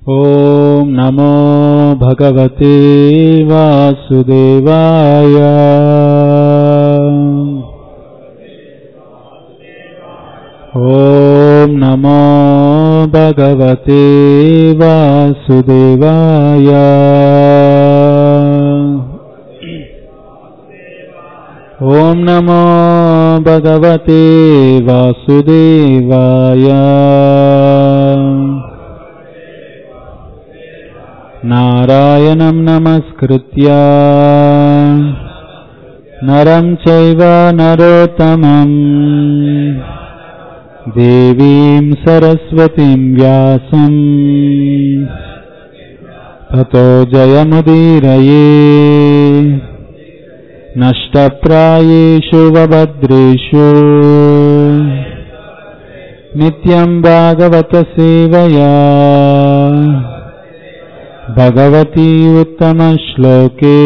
ॐ नमो भगवते वासुदेवाय ॐ नमो भगवते वासुदेवाय ॐ नमो भगवते वासुदेवाय नारायणं नमस्कृत्य नरं चैव नरोत्तमम् देवीं सरस्वतीं व्यासम् ततो जयमुदीरये नष्टप्रायेषु वभद्रेषु नित्यं भागवतसेवया भगवती उत्तमश्लोके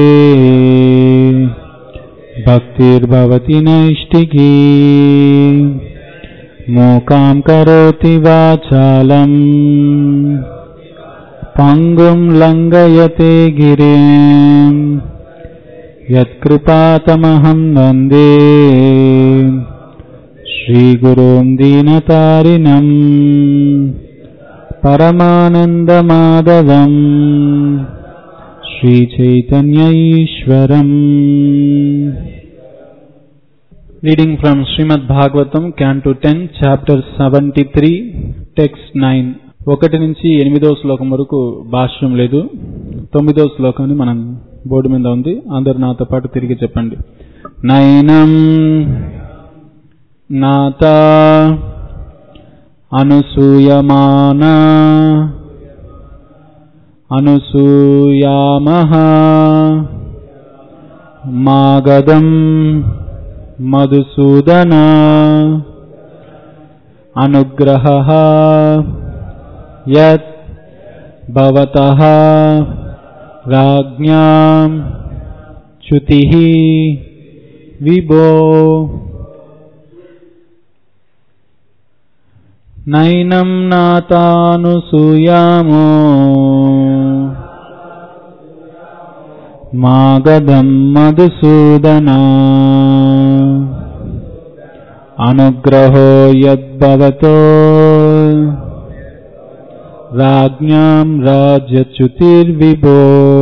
भक्तिर्भवति नैष्टिकी मूकां करोति वाचालम् पङ्गुं लङ्घयते गिरिम् यत्कृपातमहं वन्दे श्रीगुरुं दीनतारिणम् परमानन्दमाधवम् श्रीचैतन्य ईश्वरम् reading from Srimad Bhagavatam canto ten chapter seventy three text nine ఒకటి నుంచి ఎనిమిదో శ్లోకం వరకు భాష్యం లేదు తొమ్మిదో శ్లోకాన్ని మనం బోర్డు మీద ఉంది అందరు నాతో పాటు తిరిగి చెప్పండి నైనం నాత అనుసూయమాన అనుసూయామః మాగదం మధుసూదన అనుగ్రహ యత్ భవతః राज्ञां च्युतिः विभो नैनं नातानुसूयामो मागधं मधुसूदना अनुग्रहो यद्भवतो राज्ञां राज्यच्युतिर्विभो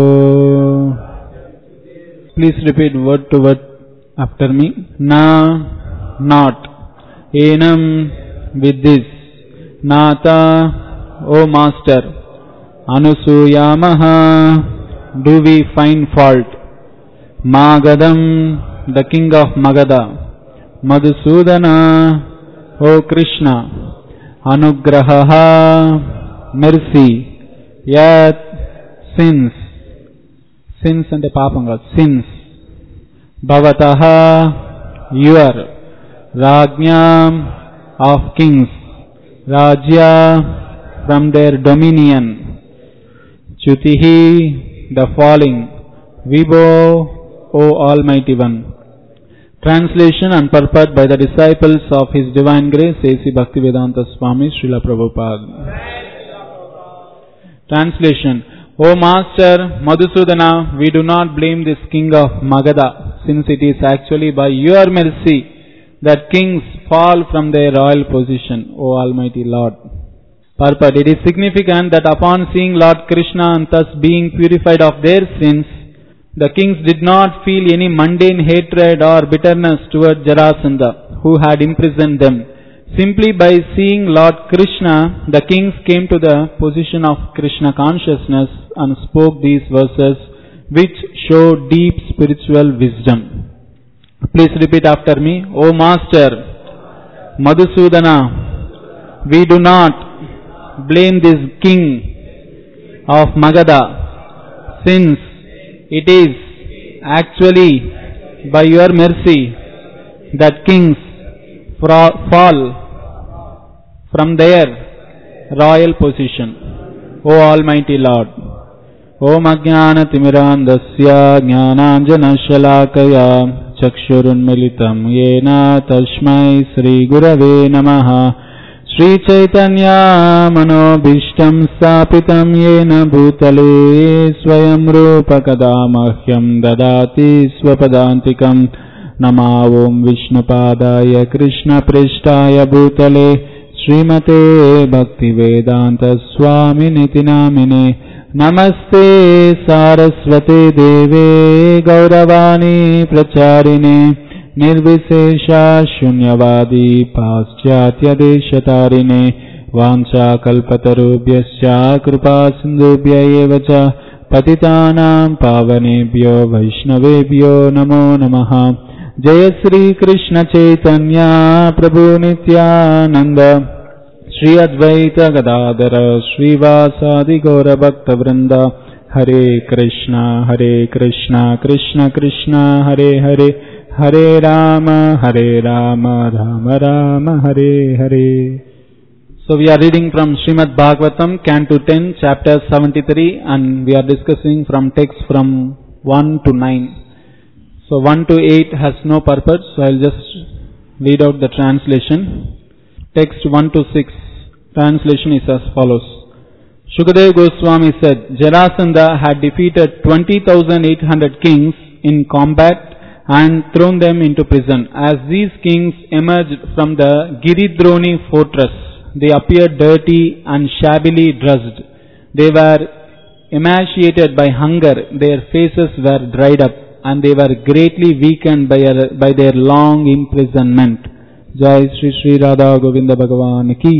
Please repeat word to word after me. Na, not. Enam, with this. Nata, O Master. Anusuyamaha, do we find fault. Magadam, the king of Magadha. Madhusudana, O Krishna. Anugraha, mercy. Yat, sins. Sins అంటే పాపం కాదు sins భవత your రాజ్ఞాం of kings రాజ్య from their dominion చ్యుతి the falling విభో O almighty one Translation and purport by the disciples of His Divine Grace, A.C. Bhaktivedanta Swami, Srila Prabhupada. Translation O Master Madhusudana, we do not blame this king of Magadha, since it is actually by your mercy that kings fall from their royal position, O Almighty Lord. Purport It is significant that upon seeing Lord Krishna and thus being purified of their sins, the kings did not feel any mundane hatred or bitterness toward Jarasandha, who had imprisoned them. Simply by seeing Lord Krishna, the kings came to the position of Krishna consciousness and spoke these verses which show deep spiritual wisdom. Please repeat after me. O Master, Madhusudana, we do not blame this king of Magadha since it is actually by your mercy that kings fall from their royal position. O Almighty Lord, ॐ अज्ञानतिमिरान्धस्य ज्ञानाञ्जनशलाकया चक्षुरुन्मिलितं येन तस्मै श्रीगुरवे नमः श्रीचैतन्या मनोभीष्टं स्थापितं येन भूतले स्वयं रूपकदा मह्यं ददाति स्वपदान्तिकम् नमा ॐ विष्णुपादाय कृष्णपृष्ठाय भूतले श्रीमते भक्तिवेदान्तस्वामिनिति नामिने नमस्ते सारस्वते देवे गौरवाणी प्रचारिणे निर्विशेषा शून्यवादी पाश्चात्यदेशतारिणे वाञ्छाकल्पतरुभ्यश्च कृपा सिन्धुभ्य एव च पतितानां पावनेभ्यो वैष्णवेभ्यो नमो नमः जय श्रीकृष्णचैतन्या प्रभु नित्यानन्द श्री अद्वैत गदाधर श्रीवासादि गौरभक्तवृन्द हरे कृष्ण हरे कृष्ण कृष्ण कृष्ण हरे हरे हरे राम हरे राम राम राम हरे हरे So we are reading from Srimad Bhagavatam, Canto 10, chapter 73 and we are discussing from text from 1 to 9. So 1 to 8 has no purpose, so I'll just read out the translation. Text 1 to 6, translation is as follows. Shukadev Goswami said, Jarasandha had defeated 20,800 kings in combat and thrown them into prison. As these kings emerged from the Giridroni fortress, they appeared dirty and shabbily dressed. They were emaciated by hunger, their faces were dried up, and they were greatly weakened by, by their long imprisonment. Jai Sri Sri Radha Govinda Bhagavan Ki.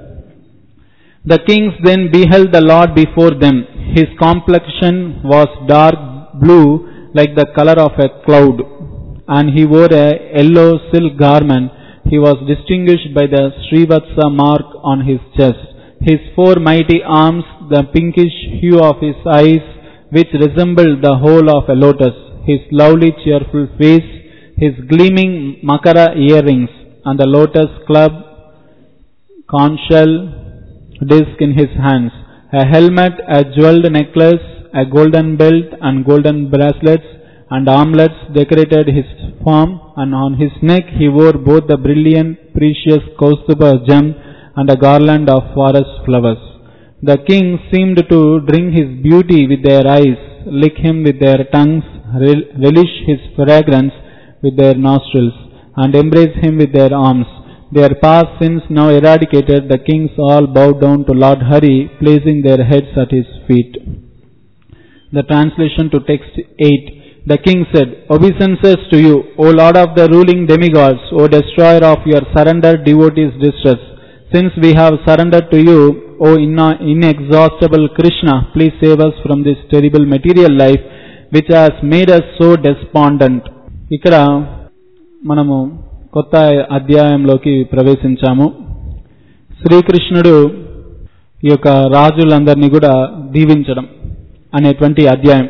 The kings then beheld the Lord before them. His complexion was dark blue like the color of a cloud, and he wore a yellow silk garment. He was distinguished by the Srivatsa mark on his chest. His four mighty arms, the pinkish hue of his eyes, which resembled the whole of a lotus, his lovely cheerful face, his gleaming makara earrings, and the lotus club, conch shell, disc in his hands, a helmet, a jeweled necklace, a golden belt and golden bracelets and armlets decorated his form and on his neck he wore both the brilliant precious Kaustuba gem and a garland of forest flowers. The kings seemed to drink his beauty with their eyes, lick him with their tongues, rel- relish his fragrance with their nostrils, and embrace him with their arms. Their past sins now eradicated, the kings all bowed down to Lord Hari, placing their heads at his feet. The translation to text 8. The king said, Obeisances to you, O Lord of the ruling demigods, O destroyer of your surrendered devotees' distress. Since we have surrendered to you, O inna- inexhaustible Krishna, please save us from this terrible material life which has made us so despondent. ఇక్కడ మనము కొత్త అధ్యాయంలోకి ప్రవేశించాము శ్రీకృష్ణుడు ఈ యొక్క రాజులందరినీ కూడా దీవించడం అనేటువంటి అధ్యాయం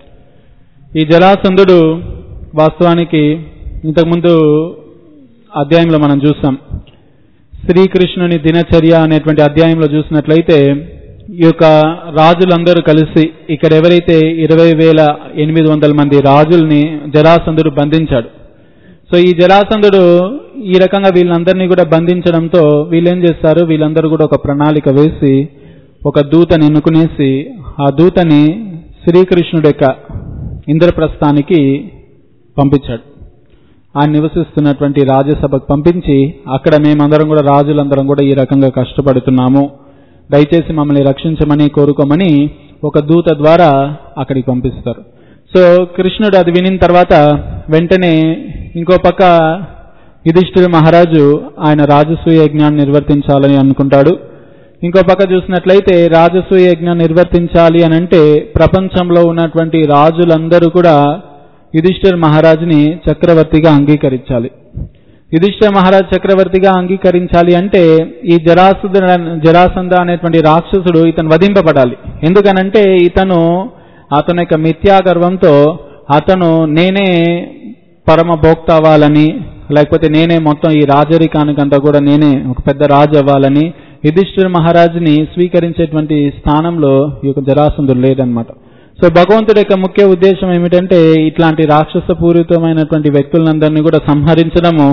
ఈ జరాసంధుడు వాస్తవానికి ఇంతకుముందు అధ్యాయంలో మనం చూస్తాం శ్రీకృష్ణుని దినచర్య అనేటువంటి అధ్యాయంలో చూసినట్లయితే ఈ యొక్క రాజులందరూ కలిసి ఇక్కడ ఎవరైతే ఇరవై వేల ఎనిమిది వందల మంది రాజుల్ని జరాసంధుడు బంధించాడు సో ఈ జరాసంధుడు ఈ రకంగా వీళ్ళందరినీ కూడా బంధించడంతో వీళ్ళేం చేస్తారు వీళ్ళందరూ కూడా ఒక ప్రణాళిక వేసి ఒక దూతని ఎన్నుకునేసి ఆ దూతని శ్రీకృష్ణుడి యొక్క ఇంద్రప్రస్థానికి పంపించాడు ఆయన నివసిస్తున్నటువంటి రాజ్యసభకు పంపించి అక్కడ మేమందరం కూడా రాజులందరం కూడా ఈ రకంగా కష్టపడుతున్నాము దయచేసి మమ్మల్ని రక్షించమని కోరుకోమని ఒక దూత ద్వారా అక్కడికి పంపిస్తారు సో కృష్ణుడు అది వినిన తర్వాత వెంటనే ఇంకో పక్క యుధిష్ఠిర మహారాజు ఆయన రాజసూయ యజ్ఞాన్ని నిర్వర్తించాలని అనుకుంటాడు ఇంకో పక్క చూసినట్లయితే రాజసూయ యజ్ఞం నిర్వర్తించాలి అని అంటే ప్రపంచంలో ఉన్నటువంటి రాజులందరూ కూడా యుధిష్ఠిర్ మహారాజుని చక్రవర్తిగా అంగీకరించాలి యుధిష్ఠిర మహారాజ్ చక్రవర్తిగా అంగీకరించాలి అంటే ఈ జరాసుద జరాసంధ అనేటువంటి రాక్షసుడు ఇతను వధింపబడాలి ఎందుకనంటే ఇతను అతని యొక్క మిథ్యాగర్వంతో అతను నేనే పరమ భోక్త అవ్వాలని లేకపోతే నేనే మొత్తం ఈ రాజరికానికంతా కూడా నేనే ఒక పెద్ద రాజు అవ్వాలని యుధిష్ఠిర మహారాజుని స్వీకరించేటువంటి స్థానంలో ఈ యొక్క జరాసంధుడు లేదనమాట సో భగవంతుడి యొక్క ముఖ్య ఉద్దేశం ఏమిటంటే ఇట్లాంటి రాక్షస పూరితమైనటువంటి వ్యక్తులందరినీ కూడా సంహరించడము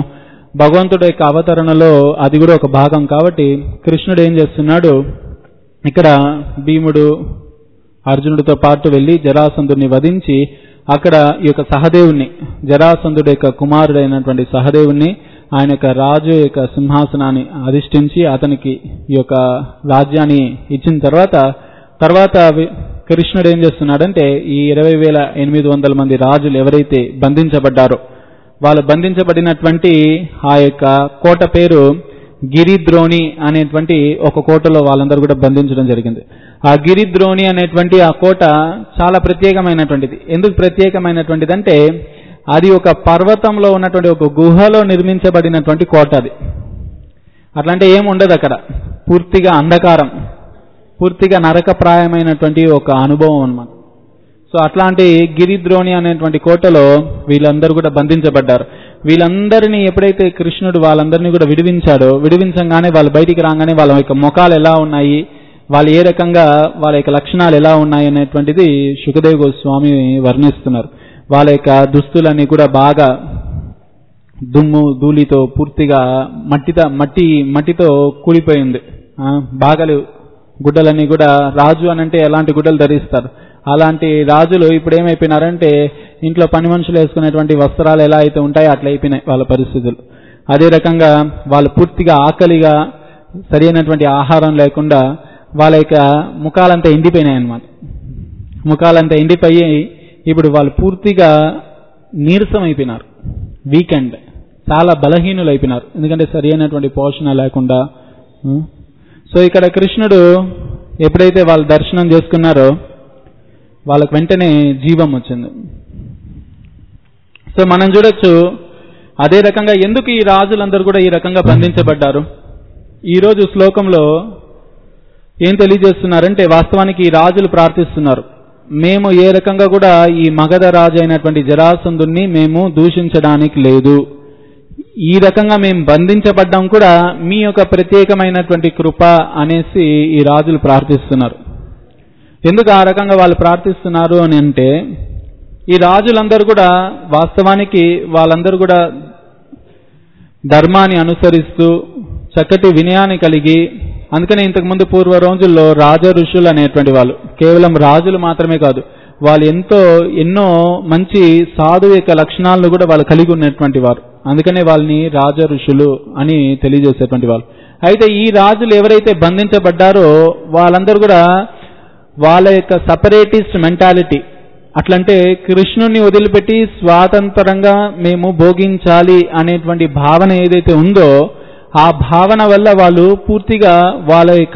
భగవంతుడి యొక్క అవతరణలో అది కూడా ఒక భాగం కాబట్టి కృష్ణుడు ఏం చేస్తున్నాడు ఇక్కడ భీముడు అర్జునుడితో పాటు వెళ్లి జరాసంధుడిని వధించి అక్కడ ఈ యొక్క సహదేవుణ్ణి జరాసంధుడి యొక్క కుమారుడైనటువంటి సహదేవుణ్ణి ఆయన యొక్క రాజు యొక్క సింహాసనాన్ని అధిష్ఠించి అతనికి ఈ యొక్క రాజ్యాన్ని ఇచ్చిన తర్వాత తర్వాత వి- కృష్ణుడు ఏం చేస్తున్నాడంటే ఈ ఇరవై వేల ఎనిమిది వందల మంది రాజులు ఎవరైతే బంధించబడ్డారో వాళ్ళు బంధించబడినటువంటి ఆ యొక్క కోట పేరు గిరిద్రోణి అనేటువంటి ఒక కోటలో వాళ్ళందరూ కూడా బంధించడం జరిగింది ఆ గిరిద్రోణి అనేటువంటి ఆ కోట చాలా ప్రత్యేకమైనటువంటిది ఎందుకు ప్రత్యేకమైనటువంటిది అంటే అది ఒక పర్వతంలో ఉన్నటువంటి ఒక గుహలో నిర్మించబడినటువంటి కోట అది అట్లాంటి ఏం ఉండదు అక్కడ పూర్తిగా అంధకారం పూర్తిగా నరకప్రాయమైనటువంటి ఒక అనుభవం అన్నమాట సో అట్లాంటి గిరిద్రోణి అనేటువంటి కోటలో వీళ్ళందరూ కూడా బంధించబడ్డారు వీళ్ళందరినీ ఎప్పుడైతే కృష్ణుడు వాళ్ళందరినీ కూడా విడివించాడో విడివించంగానే వాళ్ళు బయటికి రాగానే వాళ్ళ యొక్క ముఖాలు ఎలా ఉన్నాయి వాళ్ళు ఏ రకంగా వాళ్ళ యొక్క లక్షణాలు ఎలా ఉన్నాయి అనేటువంటిది సుఖదేవ్ గోస్వామి వర్ణిస్తున్నారు వాళ్ళ యొక్క దుస్తులన్నీ కూడా బాగా దుమ్ము ధూళితో పూర్తిగా మట్టితో మట్టి మట్టితో కూలిపోయింది ఆ, బాగలు గుడ్డలన్నీ కూడా రాజు అనంటే ఎలాంటి గుడ్డలు ధరిస్తారు అలాంటి రాజులు ఇప్పుడు ఏమైపోయినారంటే ఇంట్లో పని మనుషులు వేసుకునేటువంటి వస్త్రాలు ఎలా అయితే ఉంటాయో అట్లా అయిపోయినాయి వాళ్ళ పరిస్థితులు అదే రకంగా వాళ్ళు పూర్తిగా ఆకలిగా సరైనటువంటి ఆహారం లేకుండా వాళ్ళ యొక్క ముఖాలంతా ఎండిపోయినాయి అన్నమాట ముఖాలంతా ఎండిపోయి ఇప్పుడు వాళ్ళు పూర్తిగా నీరసం అయిపోయినారు వీకెండ్ చాలా బలహీనులు అయిపోయినారు ఎందుకంటే సరి అయినటువంటి పోషణ లేకుండా ఉం. సో ఇక్కడ కృష్ణుడు ఎప్పుడైతే వాళ్ళు దర్శనం చేసుకున్నారో వాళ్ళకు వెంటనే జీవం వచ్చింది సో మనం చూడొచ్చు అదే రకంగా ఎందుకు ఈ రాజులందరూ కూడా ఈ రకంగా బంధించబడ్డారు ఈరోజు శ్లోకంలో ఏం తెలియజేస్తున్నారంటే వాస్తవానికి ఈ రాజులు ప్రార్థిస్తున్నారు మేము ఏ రకంగా కూడా ఈ మగధ రాజు అయినటువంటి జరాసంధుణ్ణి మేము దూషించడానికి లేదు ఈ రకంగా మేము బంధించబడ్డం కూడా మీ యొక్క ప్రత్యేకమైనటువంటి కృప అనేసి ఈ రాజులు ప్రార్థిస్తున్నారు ఎందుకు ఆ రకంగా వాళ్ళు ప్రార్థిస్తున్నారు అని అంటే ఈ రాజులందరూ కూడా వాస్తవానికి వాళ్ళందరూ కూడా ధర్మాన్ని అనుసరిస్తూ చక్కటి వినయాన్ని కలిగి అందుకనే ఇంతకుముందు పూర్వ రోజుల్లో రాజ ఋషులు అనేటువంటి వాళ్ళు కేవలం రాజులు మాత్రమే కాదు వాళ్ళు ఎంతో ఎన్నో మంచి సాధు యొక్క లక్షణాలను కూడా వాళ్ళు కలిగి ఉన్నటువంటి వారు అందుకనే వాళ్ళని రాజ ఋషులు అని తెలియజేసేటువంటి వాళ్ళు అయితే ఈ రాజులు ఎవరైతే బంధించబడ్డారో వాళ్ళందరూ కూడా వాళ్ళ యొక్క సపరేటిస్ట్ మెంటాలిటీ అట్లంటే కృష్ణుని వదిలిపెట్టి స్వాతంత్రంగా మేము భోగించాలి అనేటువంటి భావన ఏదైతే ఉందో ఆ భావన వల్ల వాళ్ళు పూర్తిగా వాళ్ళ యొక్క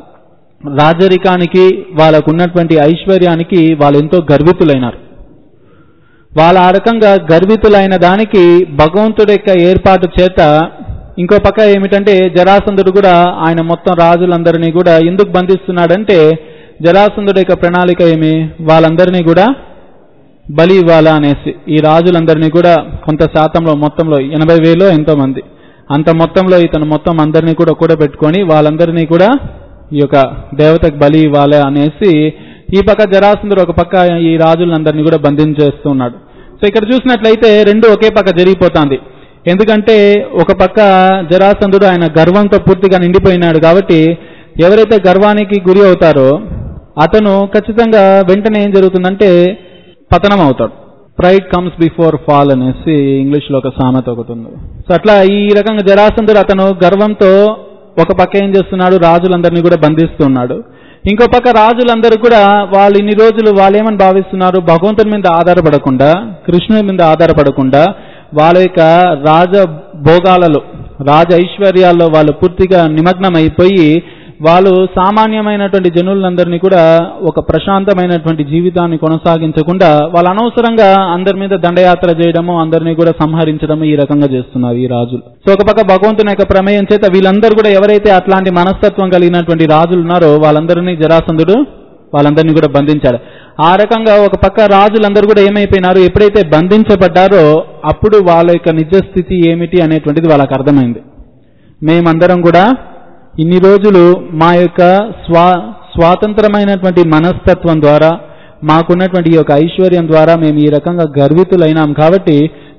రాజరికానికి వాళ్ళకు ఉన్నటువంటి ఐశ్వర్యానికి వాళ్ళు ఎంతో గర్వితులైనారు వాళ్ళ ఆ రకంగా గర్వితులైన దానికి భగవంతుడి యొక్క ఏర్పాటు చేత ఇంకో పక్క ఏమిటంటే జరాసంధుడు కూడా ఆయన మొత్తం రాజులందరినీ కూడా ఎందుకు బంధిస్తున్నాడంటే జరాసంధుడి యొక్క ప్రణాళిక ఏమి వాళ్ళందరినీ కూడా బలి ఇవ్వాలా అనేసి ఈ రాజులందరినీ కూడా కొంత శాతంలో మొత్తంలో ఎనభై వేలో ఎంతో మంది అంత మొత్తంలో ఇతను మొత్తం అందరినీ కూడా కూడబెట్టుకొని వాళ్ళందరినీ కూడా ఈ యొక్క దేవతకు బలి ఇవ్వాలి అనేసి ఈ పక్క జరాసంధుడు ఒక పక్క ఈ రాజులందరినీ కూడా బంధించేస్తూ ఉన్నాడు సో ఇక్కడ చూసినట్లయితే రెండు ఒకే పక్క జరిగిపోతుంది ఎందుకంటే ఒక పక్క జరాసంధుడు ఆయన గర్వంతో పూర్తిగా నిండిపోయినాడు కాబట్టి ఎవరైతే గర్వానికి గురి అవుతారో అతను ఖచ్చితంగా వెంటనే ఏం జరుగుతుందంటే పతనం అవుతాడు ప్రైడ్ కమ్స్ బిఫోర్ ఫాల్ అనేసి ఇంగ్లీష్ లో ఒక సామెత ఒకటి ఉంది సో అట్లా ఈ రకంగా జరాసంధుడు అతను గర్వంతో ఒక పక్క ఏం చేస్తున్నాడు రాజులందరినీ కూడా బంధిస్తున్నాడు ఇంకో పక్క రాజులందరూ కూడా వాళ్ళు ఇన్ని రోజులు వాళ్ళు ఏమని భావిస్తున్నారు భగవంతుని మీద ఆధారపడకుండా కృష్ణుని మీద ఆధారపడకుండా వాళ్ళ యొక్క రాజ భోగాలలో రాజ ఐశ్వర్యాల్లో వాళ్ళు పూర్తిగా నిమగ్నం అయిపోయి వాళ్ళు సామాన్యమైనటువంటి జనులందరినీ కూడా ఒక ప్రశాంతమైనటువంటి జీవితాన్ని కొనసాగించకుండా వాళ్ళు అనవసరంగా అందరి మీద దండయాత్ర చేయడము అందరినీ కూడా సంహరించడము ఈ రకంగా చేస్తున్నారు ఈ రాజులు సో ఒక పక్క భగవంతుని యొక్క ప్రమేయం చేత వీళ్ళందరూ కూడా ఎవరైతే అట్లాంటి మనస్తత్వం కలిగినటువంటి రాజులు ఉన్నారో వాళ్ళందరినీ జరాసంధుడు వాళ్ళందరినీ కూడా బంధించాడు ఆ రకంగా ఒక పక్క రాజులందరూ కూడా ఏమైపోయినారు ఎప్పుడైతే బంధించబడ్డారో అప్పుడు వాళ్ళ యొక్క నిజస్థితి ఏమిటి అనేటువంటిది వాళ్ళకి అర్థమైంది మేమందరం కూడా ఇన్ని రోజులు మా యొక్క స్వా స్వాతంత్రమైనటువంటి మనస్తత్వం ద్వారా మాకున్నటువంటి ఈ యొక్క ఐశ్వర్యం ద్వారా మేము ఈ రకంగా గర్వితులైనాం కాబట్టి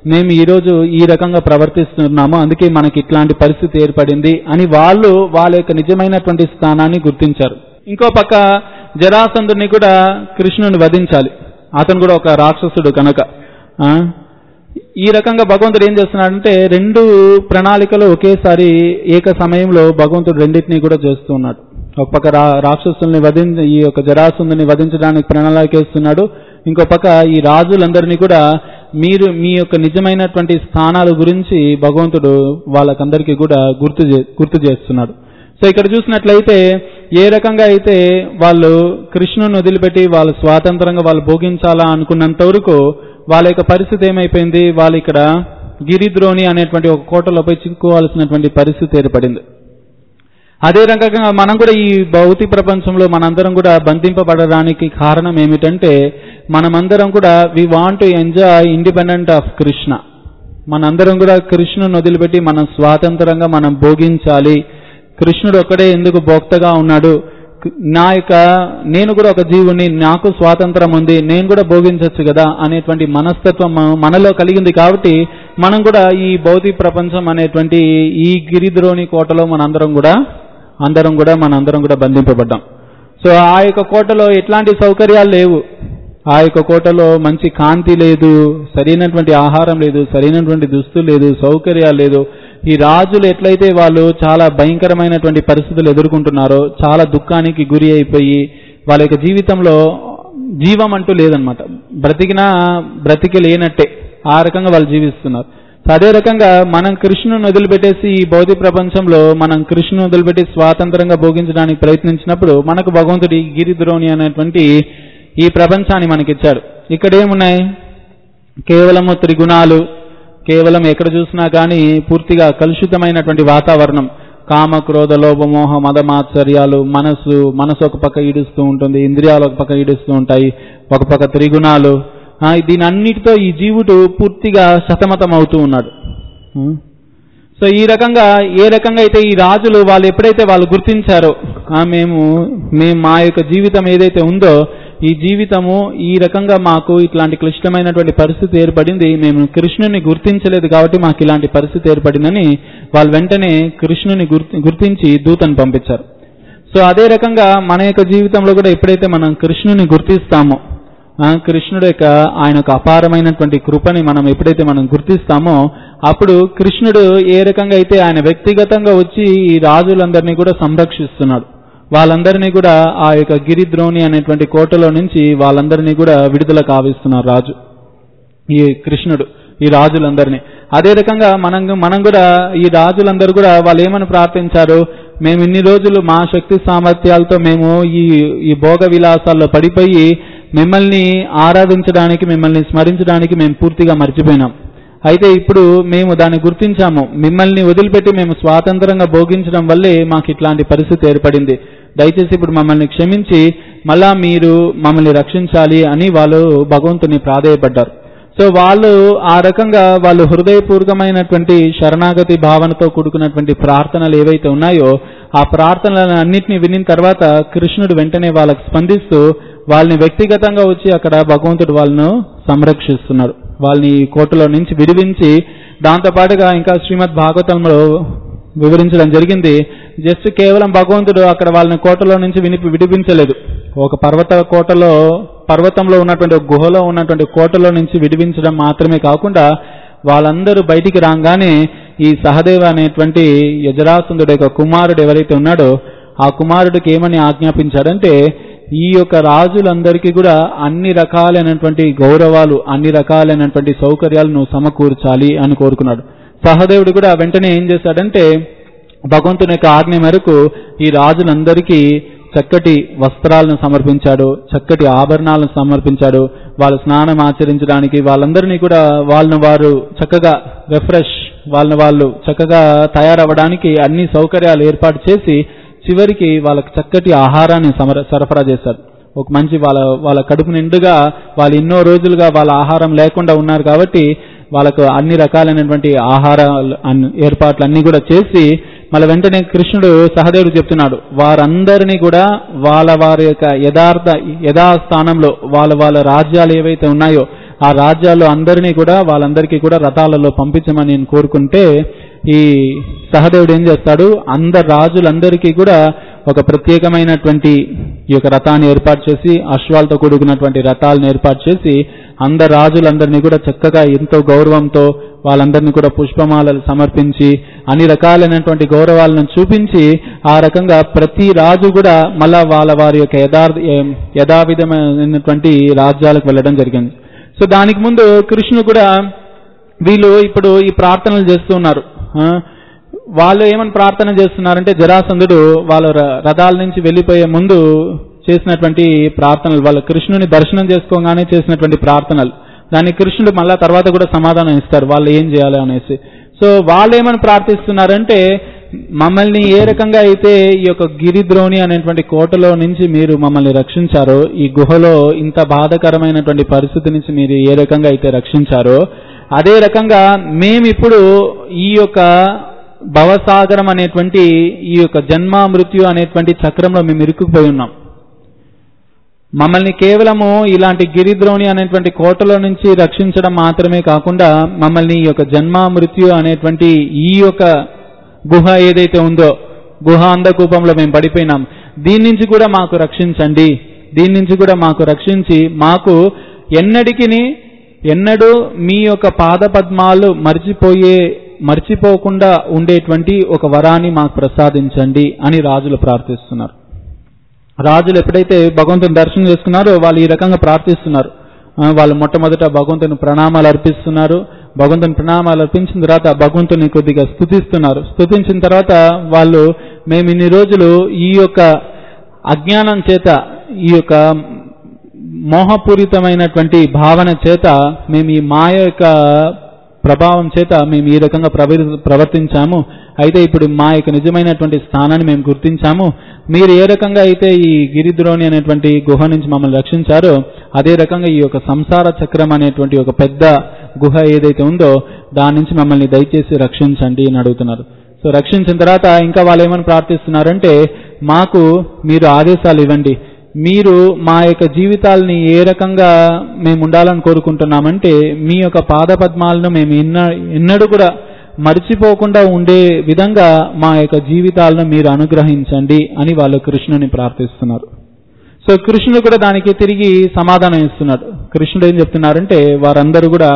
మేము ఈరోజు ఈ రకంగా ప్రవర్తిస్తున్నాము అందుకే మనకి ఇట్లాంటి పరిస్థితి ఏర్పడింది అని వాళ్ళు వాళ్ళ యొక్క నిజమైనటువంటి స్థానాన్ని గుర్తించారు ఇంకో పక్క జరాసంధుని కూడా కృష్ణుని వధించాలి అతను కూడా ఒక రాక్షసుడు కనుక ఆ? ఈ రకంగా భగవంతుడు ఏం చేస్తున్నాడంటే రెండు ప్రణాళికలు ఒకేసారి ఏక సమయంలో భగవంతుడు రెండింటినీ కూడా చేస్తూ ఉన్నాడు ఒక పక్క రా రాక్షసుల్ని వధించ ఈ యొక్క జరాసుని వధించడానికి ప్రణాళిక వేస్తున్నాడు ఇంకో పక్క ఈ రాజులందరినీ కూడా మీరు మీ యొక్క నిజమైనటువంటి స్థానాల గురించి భగవంతుడు వాళ్ళకందరికీ కూడా గుర్తు చే- గుర్తు చేస్తున్నాడు సో ఇక్కడ చూసినట్లయితే ఏ రకంగా అయితే వాళ్ళు కృష్ణుని వదిలిపెట్టి వాళ్ళు స్వాతంత్రంగా వాళ్ళు భోగించాలా అనుకున్నంత వరకు వాళ్ళ యొక్క పరిస్థితి ఏమైపోయింది వాళ్ళు ఇక్కడ గిరిద్రోణి అనేటువంటి ఒక కోటలో పోయి చిక్కుకోవాల్సినటువంటి పరిస్థితి ఏర్పడింది అదే రకంగా మనం కూడా ఈ భౌతిక ప్రపంచంలో మనందరం కూడా బంధింపబడడానికి కారణం ఏమిటంటే మనమందరం కూడా we want to enjoy independent of Krishna మనందరం కూడా కృష్ణుని వదిలిపెట్టి మనం స్వాతంత్రంగా మనం భోగించాలి కృష్ణుడు ఒక్కడే ఎందుకు భోక్తగా ఉన్నాడు క- నా యొక్క నేను కూడా ఒక జీవుని నాకు స్వాతంత్రం ఉంది నేను కూడా భోగించవచ్చు కదా అనేటువంటి మనస్తత్వం మన- మనలో కలిగింది కాబట్టి మనం కూడా ఈ భౌతిక ప్రపంచం అనేటువంటి ఈ గిరిద్రోణి కోటలో మనందరం కూడా అందరం కూడా మనందరం కూడా బంధింపబడ్డాం సో ఆ యొక్క కోటలో ఎట్లాంటి సౌకర్యాలు లేవు ఆ యొక్క కోటలో మంచి కాంతి లేదు సరైనటువంటి ఆహారం లేదు సరైనటువంటి దుస్తులు లేదు సౌకర్యాలు లేదు ఈ రాజులు ఎట్లయితే వాళ్ళు చాలా భయంకరమైనటువంటి పరిస్థితులు ఎదుర్కొంటున్నారో చాలా దుఃఖానికి గురి అయిపోయి వాళ్ళ యొక్క జీవితంలో జీవం అంటూ లేదనమాట బ్రతికినా బ్రతికి లేనట్టే ఆ రకంగా వాళ్ళు జీవిస్తున్నారు సో అదే రకంగా మనం కృష్ణుని వదిలిపెట్టేసి ఈ భౌతిక ప్రపంచంలో మనం కృష్ణుని వదిలిపెట్టి స్వాతంత్రంగా భోగించడానికి ప్రయత్నించినప్పుడు మనకు భగవంతుడి గిరిద్రోణి అనేటువంటి ఈ ప్రపంచాన్ని మనకిచ్చాడు ఇక్కడ ఏమున్నాయి కేవలము త్రిగుణాలు కేవలం ఎక్కడ చూసినా కానీ పూర్తిగా కలుషితమైనటువంటి వాతావరణం కామ క్రోధ లోభ మోహ మదమాత్సర్యాలు మనసు మనసు ఒక పక్క ఈడుస్తూ ఉంటుంది ఇంద్రియాలు ఒక పక్క ఈడుస్తూ ఉంటాయి ఒక పక్క త్రిగుణాలు ఆ, దీని అన్నిటితో ఈ జీవుడు పూర్తిగా సతమతం అవుతూ ఉన్నాడు ఉం? సో ఈ రకంగా ఏ రకంగా అయితే ఈ రాజులు వాళ్ళు ఎప్పుడైతే వాళ్ళు గుర్తించారో ఆ, మేము మేము మా యొక్క జీవితం ఏదైతే ఉందో ఈ జీవితము ఈ రకంగా మాకు ఇట్లాంటి క్లిష్టమైనటువంటి పరిస్థితి ఏర్పడింది మేము కృష్ణుని గుర్తించలేదు కాబట్టి మాకు ఇలాంటి పరిస్థితి ఏర్పడిందని వాళ్ళు వెంటనే కృష్ణుని గుర్తి గుర్తించి దూతను పంపించారు సో అదే రకంగా మన యొక్క జీవితంలో కూడా ఎప్పుడైతే మనం కృష్ణుని గుర్తిస్తామో ఆ, కృష్ణుడు యొక్క ఆయన యొక్క అపారమైనటువంటి కృపని మనం ఎప్పుడైతే మనం గుర్తిస్తామో అప్పుడు కృష్ణుడు ఏ రకంగా అయితే ఆయన వ్యక్తిగతంగా వచ్చి ఈ రాజులందరినీ కూడా సంరక్షిస్తున్నాడు వాళ్ళందరినీ కూడా ఆ యొక్క గిరిద్రోణి అనేటువంటి కోటలో నుంచి వాళ్ళందరినీ కూడా విడుదల కావిస్తున్నారు రాజు ఈ కృష్ణుడు ఈ రాజులందరినీ అదే రకంగా మనం మనం కూడా ఈ రాజులందరూ కూడా వాళ్ళు ఏమని ప్రార్థించారు మేము ఇన్ని రోజులు మా శక్తి సామర్థ్యాలతో మేము ఈ ఈ భోగ విలాసాల్లో పడిపోయి మిమ్మల్ని ఆరాధించడానికి మిమ్మల్ని స్మరించడానికి మేము పూర్తిగా మర్చిపోయినాం అయితే ఇప్పుడు మేము దాన్ని గుర్తించాము మిమ్మల్ని వదిలిపెట్టి మేము స్వాతంత్రంగా భోగించడం వల్లే మాకు ఇట్లాంటి పరిస్థితి ఏర్పడింది దయచేసి ఇప్పుడు మమ్మల్ని క్షమించి మళ్ళా మీరు మమ్మల్ని రక్షించాలి అని వాళ్ళు భగవంతుని ప్రాధేయపడ్డారు సో వాళ్ళు ఆ రకంగా వాళ్ళు హృదయపూర్వకమైనటువంటి శరణాగతి భావనతో కూడుకున్నటువంటి ప్రార్థనలు ఏవైతే ఉన్నాయో ఆ ప్రార్థనలను అన్నింటినీ వినిన తర్వాత కృష్ణుడు వెంటనే వాళ్ళకి స్పందిస్తూ వాళ్ళని వ్యక్తిగతంగా వచ్చి అక్కడ భగవంతుడు వాళ్ళను సంరక్షిస్తున్నాడు వాళ్ళని ఈ కోటలో నుంచి విడిపించి దాంతోపాటుగా ఇంకా శ్రీమద్ భాగవతంలో వివరించడం జరిగింది జస్ట్ కేవలం భగవంతుడు అక్కడ వాళ్ళని కోటలో నుంచి వినిపి విడిపించలేదు ఒక పర్వత కోటలో పర్వతంలో ఉన్నటువంటి ఒక గుహలో ఉన్నటువంటి కోటలో నుంచి విడిపించడం మాత్రమే కాకుండా వాళ్ళందరూ బయటికి రాగానే ఈ సహదేవ అనేటువంటి యజరాసుందుడు యొక్క కుమారుడు ఎవరైతే ఉన్నాడో ఆ కుమారుడికి ఏమని ఆజ్ఞాపించాడంటే ఈ యొక్క రాజులందరికీ కూడా అన్ని రకాలైనటువంటి గౌరవాలు అన్ని రకాలైనటువంటి సౌకర్యాలు నువ్వు సమకూర్చాలి అని కోరుకున్నాడు సహదేవుడు కూడా వెంటనే ఏం చేశాడంటే భగవంతుని యొక్క ఆజ్ఞ మేరకు ఈ రాజులందరికీ చక్కటి వస్త్రాలను సమర్పించాడు చక్కటి ఆభరణాలను సమర్పించాడు వాళ్ళు స్నానం ఆచరించడానికి వాళ్ళందరినీ కూడా వాళ్ళని వారు చక్కగా రిఫ్రెష్ వాళ్ళని వాళ్ళు చక్కగా తయారవ్వడానికి అన్ని సౌకర్యాలు ఏర్పాటు చేసి చివరికి వాళ్ళకి చక్కటి ఆహారాన్ని సమర సరఫరా చేశారు ఒక మంచి వాళ్ళ వాళ్ళ కడుపు నిండుగా వాళ్ళు ఎన్నో రోజులుగా వాళ్ళ ఆహారం లేకుండా ఉన్నారు కాబట్టి వాళ్ళకు అన్ని రకాలైనటువంటి ఆహార ఏర్పాట్లు అన్ని కూడా చేసి మళ్ళీ వెంటనే కృష్ణుడు సహదేవుడు చెప్తున్నాడు వారందరినీ కూడా వాళ్ళ వారి యొక్క యథార్థ యథాస్థానంలో వాళ్ళ వాళ్ళ రాజ్యాలు ఏవైతే ఉన్నాయో ఆ రాజ్యాలు అందరినీ కూడా వాళ్ళందరికీ కూడా రథాలలో పంపించమని నేను కోరుకుంటే ఈ సహదేవుడు ఏం చేస్తాడు అందరు రాజులందరికీ కూడా ఒక ప్రత్యేకమైనటువంటి ఈ యొక్క రథాన్ని ఏర్పాటు చేసి అశ్వాలతో కూడుకున్నటువంటి రథాలను ఏర్పాటు చేసి అందరు రాజులందరినీ కూడా చక్కగా ఎంతో గౌరవంతో వాళ్ళందరినీ కూడా పుష్పమాలలు సమర్పించి అన్ని రకాలైనటువంటి గౌరవాలను చూపించి ఆ రకంగా ప్రతి రాజు కూడా మళ్ళా వాళ్ళ వారి యొక్క యథార్థ యథావిధమైనటువంటి రాజ్యాలకు వెళ్ళడం జరిగింది సో దానికి ముందు కృష్ణుడు కూడా వీళ్ళు ఇప్పుడు ఈ ప్రార్థనలు చేస్తూ ఉన్నారు ఆ, వాళ్ళు ఏమని ప్రార్థన చేస్తున్నారంటే జరాసంధుడు వాళ్ళ ర- రథాల నుంచి వెళ్ళిపోయే ముందు చేసినటువంటి ప్రార్థనలు వాళ్ళ కృష్ణుని దర్శనం చేసుకోగానే చేసినటువంటి ప్రార్థనలు దాన్ని కృష్ణుడు మళ్ళా తర్వాత కూడా సమాధానం ఇస్తారు వాళ్ళు ఏం చేయాలి అనేసి సో వాళ్ళు ఏమని ప్రార్థిస్తున్నారంటే మమ్మల్ని ఏ రకంగా అయితే ఈ యొక్క గిరిద్రోణి అనేటువంటి కోటలో నుంచి మీరు మమ్మల్ని రక్షించారో ఈ గుహలో ఇంత బాధకరమైనటువంటి పరిస్థితి నుంచి మీరు ఏ రకంగా అయితే రక్షించారో అదే రకంగా మేమిప్పుడు ఈ యొక్క భవసాగరం అనేటువంటి ఈ యొక్క జన్మ మృత్యు అనేటువంటి చక్రంలో మేము ఇరుక్కుపోయి ఉన్నాం మమ్మల్ని కేవలము ఇలాంటి గిరిద్రోణి అనేటువంటి కోటలో నుంచి రక్షించడం మాత్రమే కాకుండా మమ్మల్ని ఈ యొక్క జన్మ మృత్యు అనేటువంటి ఈ యొక్క గుహ ఏదైతే ఉందో గుహ అంధకూపంలో మేము పడిపోయినాం దీని నుంచి కూడా మాకు రక్షించండి దీని నుంచి కూడా మాకు రక్షించి మాకు ఎన్నటికిని ఎన్నడూ మీ యొక్క పాద పద్మాలు మర్చిపోయే మర్చిపోకుండా ఉండేటువంటి ఒక వరాన్ని మాకు ప్రసాదించండి అని రాజులు ప్రార్థిస్తున్నారు రాజులు ఎప్పుడైతే భగవంతుని దర్శనం చేసుకున్నారో వాళ్ళు ఈ రకంగా ప్రార్థిస్తున్నారు ఆ, వాళ్ళు మొట్టమొదట భగవంతుని ప్రణామాలు అర్పిస్తున్నారు భగవంతుని ప్రణామాలు అర్పించిన తర్వాత భగవంతుని కొద్దిగా స్తుతిస్తున్నారు స్తుతించిన తర్వాత వాళ్ళు మేము ఇన్ని రోజులు ఈ యొక్క అజ్ఞానం చేత ఈ యొక్క మోహపూరితమైనటువంటి భావన చేత మేము ఈ మాయ యొక్క ప్రభావం చేత మేము ఈ రకంగా ప్రవర్- ప్రవర్తించాము అయితే ఇప్పుడు మా యొక్క నిజమైనటువంటి స్థానాన్ని మేము గుర్తించాము మీరు ఏ రకంగా అయితే ఈ గిరిద్రోణి అనేటువంటి గుహ నుంచి మమ్మల్ని రక్షించారో అదే రకంగా ఈ యొక్క సంసార చక్రం అనేటువంటి ఒక పెద్ద గుహ ఏదైతే ఉందో దాని నుంచి మమ్మల్ని దయచేసి రక్షించండి అని అడుగుతున్నారు సో రక్షించిన తర్వాత ఇంకా వాళ్ళు ఏమని ప్రార్థిస్తున్నారంటే మాకు మీరు ఆదేశాలు ఇవ్వండి మీరు మా యొక్క జీవితాలని ఏ రకంగా మేము ఉండాలని కోరుకుంటున్నామంటే మీ యొక్క పాద పద్మాలను మేము ఎన్న ఎన్నడూ కూడా మర్చిపోకుండా ఉండే విధంగా మా యొక్క జీవితాలను మీరు అనుగ్రహించండి అని వాళ్ళు కృష్ణుని ప్రార్థిస్తున్నారు సో కృష్ణుడు కూడా దానికి తిరిగి సమాధానం ఇస్తున్నాడు కృష్ణుడు ఏం చెప్తున్నారంటే వారందరూ కూడా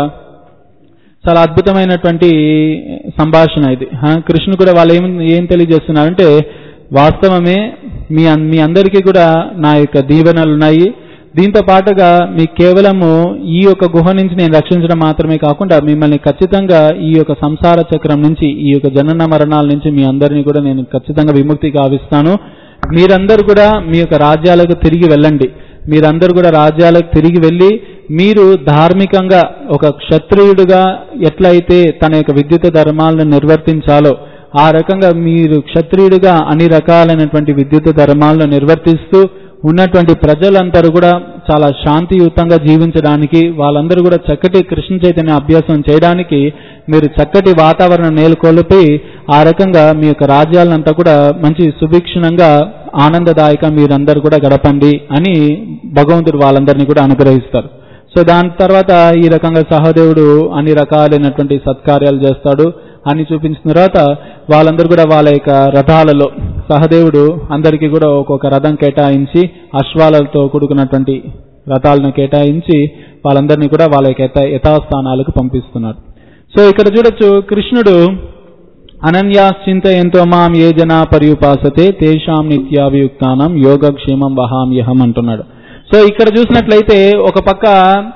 చాలా అద్భుతమైనటువంటి సంభాషణ ఇది హా, కృష్ణుడు కూడా వాళ్ళు ఏం ఏం తెలియజేస్తున్నారంటే వాస్తవమే మీ అన్- మీ అందరికీ కూడా నా యొక్క దీవెనలు ఉన్నాయి దీంతో పాటుగా మీ కేవలము ఈ యొక్క గుహ నుంచి నేను రక్షించడం మాత్రమే కాకుండా మిమ్మల్ని ఖచ్చితంగా ఈ యొక్క సంసార చక్రం నుంచి ఈ యొక్క జనన మరణాల నుంచి మీ అందరినీ కూడా నేను ఖచ్చితంగా విముక్తి గావిస్తాను మీరందరూ కూడా మీ యొక్క రాజ్యాలకు తిరిగి వెళ్ళండి మీరందరూ కూడా రాజ్యాలకు తిరిగి వెళ్ళి మీరు ధార్మికంగా ఒక క్షత్రియుడుగా ఎట్లయితే తన యొక్క విద్యుత్ ధర్మాలను నిర్వర్తించాలో ఆ రకంగా మీరు క్షత్రియుడిగా అన్ని రకాలైనటువంటి విద్యుత్ ధర్మాలను నిర్వర్తిస్తూ ఉన్నటువంటి ప్రజలందరూ కూడా చాలా శాంతియుతంగా జీవించడానికి వాళ్ళందరూ కూడా చక్కటి కృష్ణ చైతన్య అభ్యాసం చేయడానికి మీరు చక్కటి వాతావరణం నెలకొల్పి ఆ రకంగా మీ యొక్క రాజ్యాలంతా కూడా మంచి సుభిక్షణంగా ఆనందదాయక మీరందరూ కూడా గడపండి అని భగవంతుడు వాళ్ళందరినీ కూడా అనుగ్రహిస్తారు సో దాని తర్వాత ఈ రకంగా సహదేవుడు అన్ని రకాలైనటువంటి సత్కార్యాలు చేస్తాడు అని చూపించిన తర్వాత వాళ్ళందరూ కూడా వాళ్ళ యొక్క రథాలలో సహదేవుడు అందరికీ కూడా ఒక్కొక్క రథం కేటాయించి అశ్వాలతో కూడుకున్నటువంటి రథాలను కేటాయించి వాళ్ళందరినీ కూడా వాళ్ళ యొక్క యథా యథాస్థానాలకు పంపిస్తున్నాడు సో ఇక్కడ చూడొచ్చు కృష్ణుడు అనన్యాశ్చింత ఎంతో మాం ఏ జనా పర్యుపాసతే తేషాం నిత్యాభియుక్తానం యోగక్షేమం వహామ్యహం అంటున్నాడు సో ఇక్కడ చూసినట్లయితే ఒక పక్క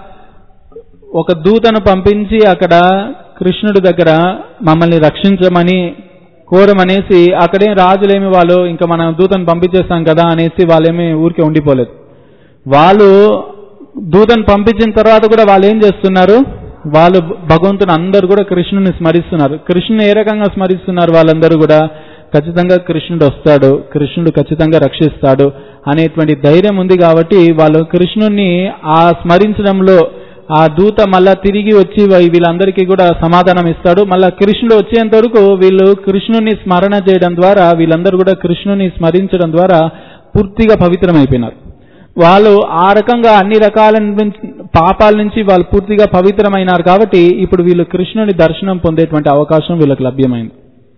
ఒక దూతను పంపించి అక్కడ కృష్ణుడి దగ్గర మమ్మల్ని రక్షించమని కోరమనేసి అక్కడేం రాజులేమి వాళ్ళు ఇంకా మనం దూతను పంపించేస్తాం కదా అనేసి వాళ్ళేమి ఊరికే ఉండిపోలేదు వాళ్ళు దూతను పంపించిన తర్వాత కూడా వాళ్ళు ఏం చేస్తున్నారు వాళ్ళు భగవంతుని అందరూ కూడా కృష్ణుని స్మరిస్తున్నారు కృష్ణుని ఏ రకంగా స్మరిస్తున్నారు వాళ్ళందరూ కూడా ఖచ్చితంగా కృష్ణుడు వస్తాడు కృష్ణుడు ఖచ్చితంగా రక్షిస్తాడు అనేటువంటి ధైర్యం ఉంది కాబట్టి వాళ్ళు కృష్ణుణ్ణి ఆ స్మరించడంలో ఆ దూత మళ్ళా తిరిగి వచ్చి వీ- వీళ్ళందరికీ కూడా సమాధానం ఇస్తాడు మళ్ళా కృష్ణుడు వచ్చేంత వరకు వీళ్ళు కృష్ణుని స్మరణ చేయడం ద్వారా వీళ్ళందరూ కూడా కృష్ణుని స్మరించడం ద్వారా పూర్తిగా పవిత్రమైపోయినారు వాళ్ళు ఆ రకంగా అన్ని రకాల పాపాల నుంచి వాళ్ళు పూర్తిగా పవిత్రమైనారు కాబట్టి ఇప్పుడు వీళ్ళు కృష్ణుని దర్శనం పొందేటువంటి అవకాశం వీళ్ళకి లభ్యమైంది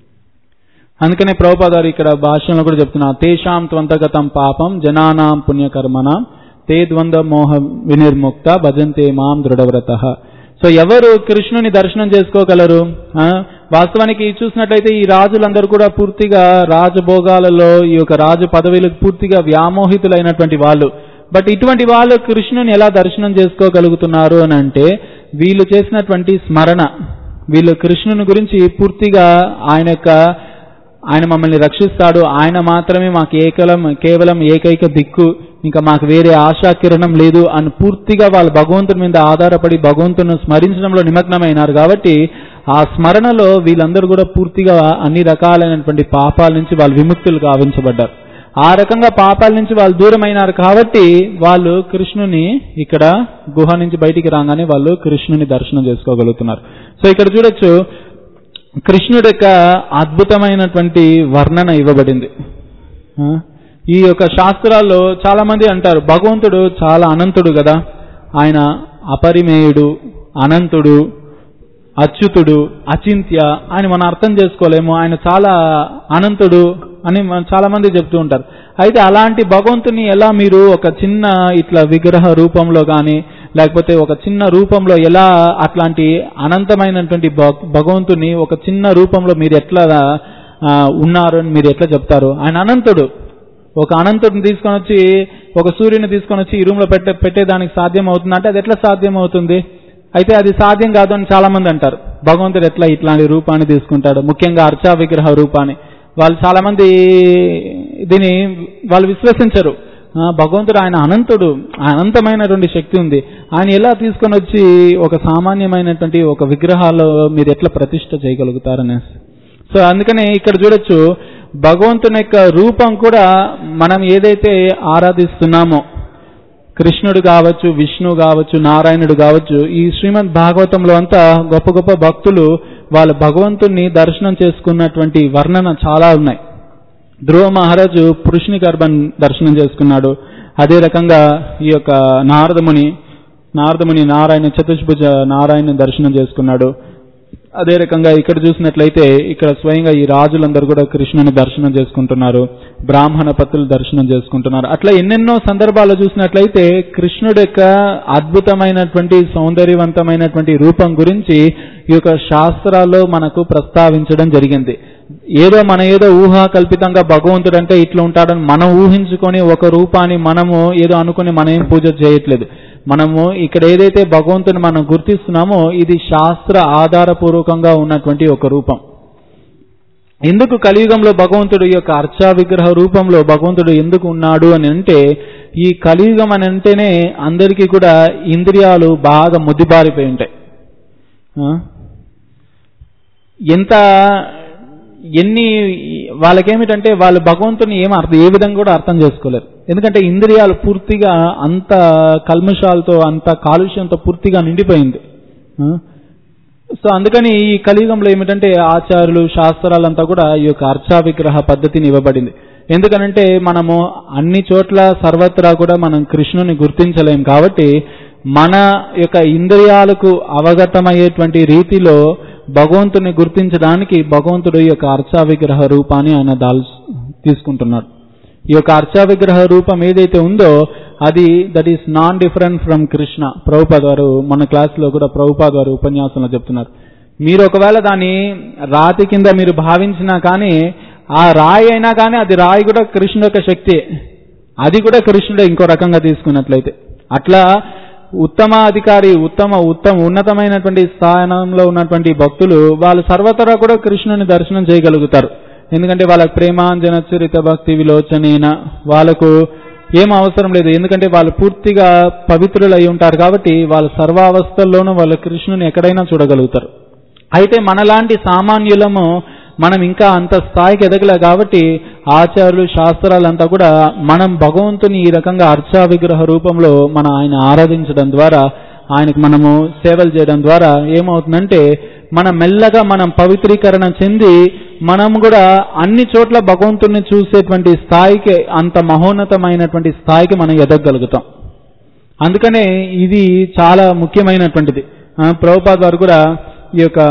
అందుకనే ప్రభుపాదారు ఇక్కడ భాషలో కూడా చెప్తున్నారు తేషాం త్వంతగతం పాపం జనానాం పుణ్యకర్మణం తే ద్వంద్వ మోహ వినిర్ముక్త భజంతే మాం దృఢవ్రత సో ఎవరు కృష్ణుని దర్శనం చేసుకోగలరు ఆ, వాస్తవానికి చూసినట్లయితే ఈ రాజులందరూ కూడా పూర్తిగా రాజభోగాలలో ఈ యొక్క రాజు పదవులకు పూర్తిగా వ్యామోహితులైనటువంటి వాళ్ళు బట్ ఇటువంటి వాళ్ళు కృష్ణుని ఎలా దర్శనం చేసుకోగలుగుతున్నారు అని అంటే వీళ్ళు చేసినటువంటి స్మరణ వీళ్ళు కృష్ణుని గురించి పూర్తిగా ఆయన యొక్క ఆయన మమ్మల్ని రక్షిస్తాడు ఆయన మాత్రమే మాకు ఏకలం కేవలం ఏకైక దిక్కు ఇంకా మాకు వేరే ఆశా కిరణం లేదు అని పూర్తిగా వాళ్ళు భగవంతుని మీద ఆధారపడి భగవంతుని స్మరించడంలో నిమగ్నమైనారు కాబట్టి ఆ స్మరణలో వీళ్ళందరూ కూడా పూర్తిగా అన్ని రకాలైనటువంటి పాపాల నుంచి వాళ్ళు విముక్తులు గావించబడ్డారు ఆ రకంగా పాపాల నుంచి వాళ్ళు దూరమైనారు కాబట్టి వాళ్ళు కృష్ణుని ఇక్కడ గుహ నుంచి బయటికి రాగానే వాళ్ళు కృష్ణుని దర్శనం చేసుకోగలుగుతున్నారు సో ఇక్కడ చూడొచ్చు కృష్ణుడి యొక్క అద్భుతమైనటువంటి వర్ణన ఇవ్వబడింది ఆ, ఈ యొక్క శాస్త్రాల్లో చాలా మంది అంటారు భగవంతుడు చాలా అనంతుడు కదా ఆయన అపరిమేయుడు అనంతుడు అచ్యుతుడు అచింత్య అని మనం అర్థం చేసుకోలేము ఆయన చాలా అనంతుడు అని మన- చాలా మంది చెప్తూ ఉంటారు అయితే అలాంటి భగవంతుని ఎలా మీరు ఒక చిన్న ఇట్లా విగ్రహ రూపంలో కానీ లేకపోతే ఒక చిన్న రూపంలో ఎలా అట్లాంటి అనంతమైనటువంటి భగ- భగవంతుని ఒక చిన్న రూపంలో మీరు ఎట్లా ఆ, ఉన్నారు అని మీరు ఎట్లా చెప్తారు ఆయన అనంతుడు ఒక అనంతుడిని తీసుకొని వచ్చి ఒక సూర్యుని తీసుకొని వచ్చి ఈ రూమ్ లో పెట్టే పెట్టేదానికి సాధ్యం అవుతుంది అంటే అది ఎట్లా సాధ్యం అవుతుంది అయితే అది సాధ్యం కాదు అని చాలా మంది అంటారు భగవంతుడు ఎట్లా ఇట్లాంటి రూపాన్ని తీసుకుంటాడు ముఖ్యంగా అర్చా విగ్రహ రూపాన్ని వాళ్ళు చాలా మంది దీన్ని వాళ్ళు విశ్వసించరు ఆ, భగవంతుడు ఆయన అనంతుడు అనంతమైనటువంటి శక్తి ఉంది ఆయన ఎలా తీసుకొని వచ్చి ఒక సామాన్యమైనటువంటి ఒక విగ్రహాల్లో మీరు ఎట్లా ప్రతిష్ట చేయగలుగుతారనేసి సో అందుకని ఇక్కడ చూడొచ్చు భగవంతుని యొక్క రూపం కూడా మనం ఏదైతే ఆరాధిస్తున్నామో కృష్ణుడు కావచ్చు విష్ణు కావచ్చు నారాయణుడు కావచ్చు ఈ శ్రీమద్ భాగవతంలో అంతా గొప్ప గొప్ప భక్తులు వాళ్ళ భగవంతుణ్ణి దర్శనం చేసుకున్నటువంటి వర్ణన చాలా ఉన్నాయి ధ్రువ మహారాజు పురుషుని గర్భం దర్శనం చేసుకున్నాడు అదే రకంగా ఈ యొక్క నారదముని నారదముని నారాయణ చతుష్భుజ నారాయణ దర్శనం చేసుకున్నాడు అదే రకంగా ఇక్కడ చూసినట్లయితే ఇక్కడ స్వయంగా ఈ రాజులందరూ కూడా కృష్ణుని దర్శనం చేసుకుంటున్నారు బ్రాహ్మణ పత్రులు దర్శనం చేసుకుంటున్నారు అట్లా ఎన్నెన్నో సందర్భాలు చూసినట్లయితే కృష్ణుడి యొక్క అద్భుతమైనటువంటి సౌందర్యవంతమైనటువంటి రూపం గురించి ఈ యొక్క శాస్త్రాల్లో మనకు ప్రస్తావించడం జరిగింది ఏదో మన ఏదో ఊహా కల్పితంగా భగవంతుడు అంటే ఇట్లా ఉంటాడని మనం ఊహించుకొని ఒక రూపాన్ని మనము ఏదో అనుకుని మనం ఏం పూజ చేయట్లేదు మనము ఇక్కడ ఏదైతే భగవంతుని మనం గుర్తిస్తున్నామో ఇది శాస్త్ర ఆధారపూర్వకంగా ఉన్నటువంటి ఒక రూపం ఎందుకు కలియుగంలో భగవంతుడు ఈ యొక్క అర్చా విగ్రహ రూపంలో భగవంతుడు ఎందుకు ఉన్నాడు అని అంటే ఈ కలియుగం అని అంటేనే అందరికీ కూడా ఇంద్రియాలు బాగా ముద్దిబారిపోయి ఉంటాయి ఆ? ఎంత ఎన్ని వాళ్ళకేమిటంటే వాళ్ళు భగవంతుని ఏం అర్థం ఏ విధంగా కూడా అర్థం చేసుకోలేరు ఎందుకంటే ఇంద్రియాలు పూర్తిగా అంత కల్మషాలతో అంత కాలుష్యంతో పూర్తిగా నిండిపోయింది ఆ? సో అందుకని ఈ కలియుగంలో ఏమిటంటే ఆచార్యులు శాస్త్రాలంతా కూడా ఈ యొక్క అర్చా విగ్రహ పద్ధతిని ఇవ్వబడింది ఎందుకనంటే మనము అన్ని చోట్ల సర్వత్రా కూడా మనం కృష్ణుని గుర్తించలేం కాబట్టి మన యొక్క ఇంద్రియాలకు అవగతమయ్యేటువంటి రీతిలో భగవంతుని గుర్తించడానికి భగవంతుడు ఈ యొక్క అర్చా విగ్రహ రూపాన్ని ఆయన దాల్ తీసుకుంటున్నాడు ఈ యొక్క అర్చా విగ్రహ రూపం ఏదైతే ఉందో అది that is non different from Krishna Prabhupad వారు మన క్లాస్లో కూడా ప్రభుపాద్ వారు ఉపన్యాసంలో చెప్తున్నారు మీరు ఒకవేళ దాన్ని రాతి కింద మీరు భావించినా కానీ ఆ రాయి అయినా కానీ అది రాయి కూడా కృష్ణుడు యొక్క శక్తి అది కూడా కృష్ణుడే ఇంకో రకంగా తీసుకున్నట్లయితే అట్లా ఉత్తమ అధికారి ఉత్తమ ఉత్తమ ఉన్నతమైనటువంటి స్థానంలో ఉన్నటువంటి భక్తులు వాళ్ళు సర్వతరా కూడా కృష్ణుని దర్శనం చేయగలుగుతారు ఎందుకంటే వాళ్ళకి ప్రేమాంజన చరిత భక్తి విలోచనైన వాళ్ళకు ఏం అవసరం లేదు ఎందుకంటే వాళ్ళు పూర్తిగా పవిత్రులు అయి ఉంటారు కాబట్టి వాళ్ళు సర్వావస్థల్లోనూ వాళ్ళు కృష్ణుని ఎక్కడైనా చూడగలుగుతారు అయితే మనలాంటి సామాన్యులము మనం ఇంకా అంత స్థాయికి ఎదగలే కాబట్టి ఆచార్యులు శాస్త్రాలంతా కూడా మనం భగవంతుని ఈ రకంగా అర్చా విగ్రహ రూపంలో మన ఆయన ఆరాధించడం ద్వారా ఆయనకు మనము సేవలు చేయడం ద్వారా ఏమవుతుందంటే మనం మెల్లగా మనం పవిత్రీకరణ చెంది మనం కూడా అన్ని చోట్ల భగవంతుని చూసేటువంటి స్థాయికి అంత మహోన్నతమైనటువంటి స్థాయికి మనం ఎదగలుగుతాం అందుకనే ఇది చాలా ముఖ్యమైనటువంటిది ఆ, ప్రభుపాద్ వారు కూడా ఈ యొక్క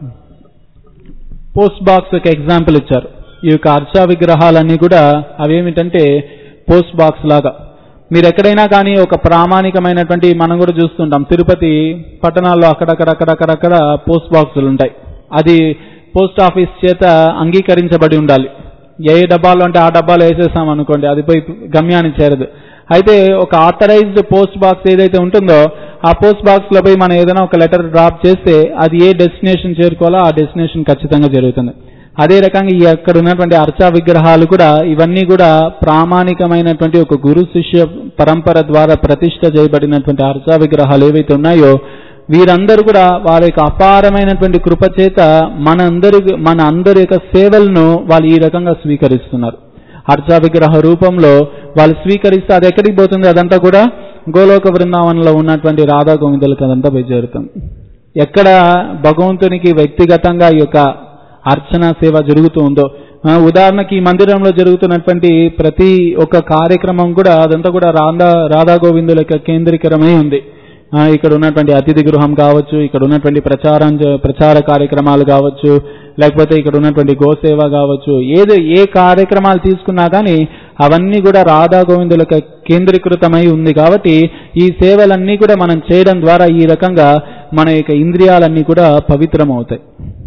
పోస్ట్ బాక్స్ ఒక ఎగ్జాంపుల్ ఇచ్చారు ఈ యొక్క అర్చా విగ్రహాలన్నీ కూడా అవేమిటంటే పోస్ట్ బాక్స్ లాగా మీరు ఎక్కడైనా కానీ ఒక ప్రామాణికమైనటువంటి మనం కూడా చూస్తుంటాం తిరుపతి పట్టణాల్లో అక్కడక్కడక్కడక్కడక్కడ పోస్ట్ బాక్సులు ఉంటాయి అది పోస్ట్ ఆఫీస్ చేత అంగీకరించబడి ఉండాలి ఏ డబ్బాలో అంటే ఆ డబ్బాలో వేసేసాం అనుకోండి అది పోయి గమ్యానికి చేరదు అయితే ఒక ఆథరైజ్డ్ పోస్ట్ బాక్స్ ఏదైతే ఉంటుందో ఆ పోస్ట్ బాక్స్ లో పోయి మనం ఏదైనా ఒక లెటర్ డ్రాప్ చేస్తే అది ఏ డెస్టినేషన్ చేరుకోవాలో ఆ డెస్టినేషన్ ఖచ్చితంగా జరుగుతుంది అదే రకంగా ఈ అక్కడ ఉన్నటువంటి అర్చా విగ్రహాలు కూడా ఇవన్నీ కూడా ప్రామాణికమైనటువంటి ఒక గురు శిష్య పరంపర ద్వారా ప్రతిష్ట చేయబడినటువంటి అర్చా విగ్రహాలు ఏవైతే ఉన్నాయో వీరందరూ కూడా వారి యొక్క అపారమైనటువంటి కృప చేత మన అందరి మన అందరి యొక్క సేవలను వాళ్ళు ఈ రకంగా స్వీకరిస్తున్నారు అర్చా విగ్రహ రూపంలో వాళ్ళు స్వీకరిస్తే అది ఎక్కడికి పోతుంది అదంతా కూడా గోలోక బృందావనంలో ఉన్నటువంటి రాధా గోవిందులకు అదంతా పోయి చేరుతుంది ఎక్కడ భగవంతునికి వ్యక్తిగతంగా ఈ యొక్క అర్చన సేవ జరుగుతూ ఉందో ఆ, ఉదాహరణకి ఈ మందిరంలో జరుగుతున్నటువంటి ప్రతి ఒక్క కార్యక్రమం కూడా అదంతా కూడా రాధా రాధా గోవిందుల యొక్క కేంద్రీకరమై ఉంది ఆ, ఇక్కడ ఉన్నటువంటి అతిథి గృహం కావచ్చు ఇక్కడ ఉన్నటువంటి ప్రచారం జ- ప్రచార కార్యక్రమాలు కావచ్చు లేకపోతే ఇక్కడ ఉన్నటువంటి గోసేవ కావచ్చు ఏది ఏ కార్యక్రమాలు తీసుకున్నా కానీ అవన్నీ కూడా రాధా గోవిందులకు కేంద్రీకృతమై ఉంది కాబట్టి ఈ సేవలన్నీ కూడా మనం చేయడం ద్వారా ఈ రకంగా మన యొక్క ఇంద్రియాలన్నీ కూడా పవిత్రం అవుతాయి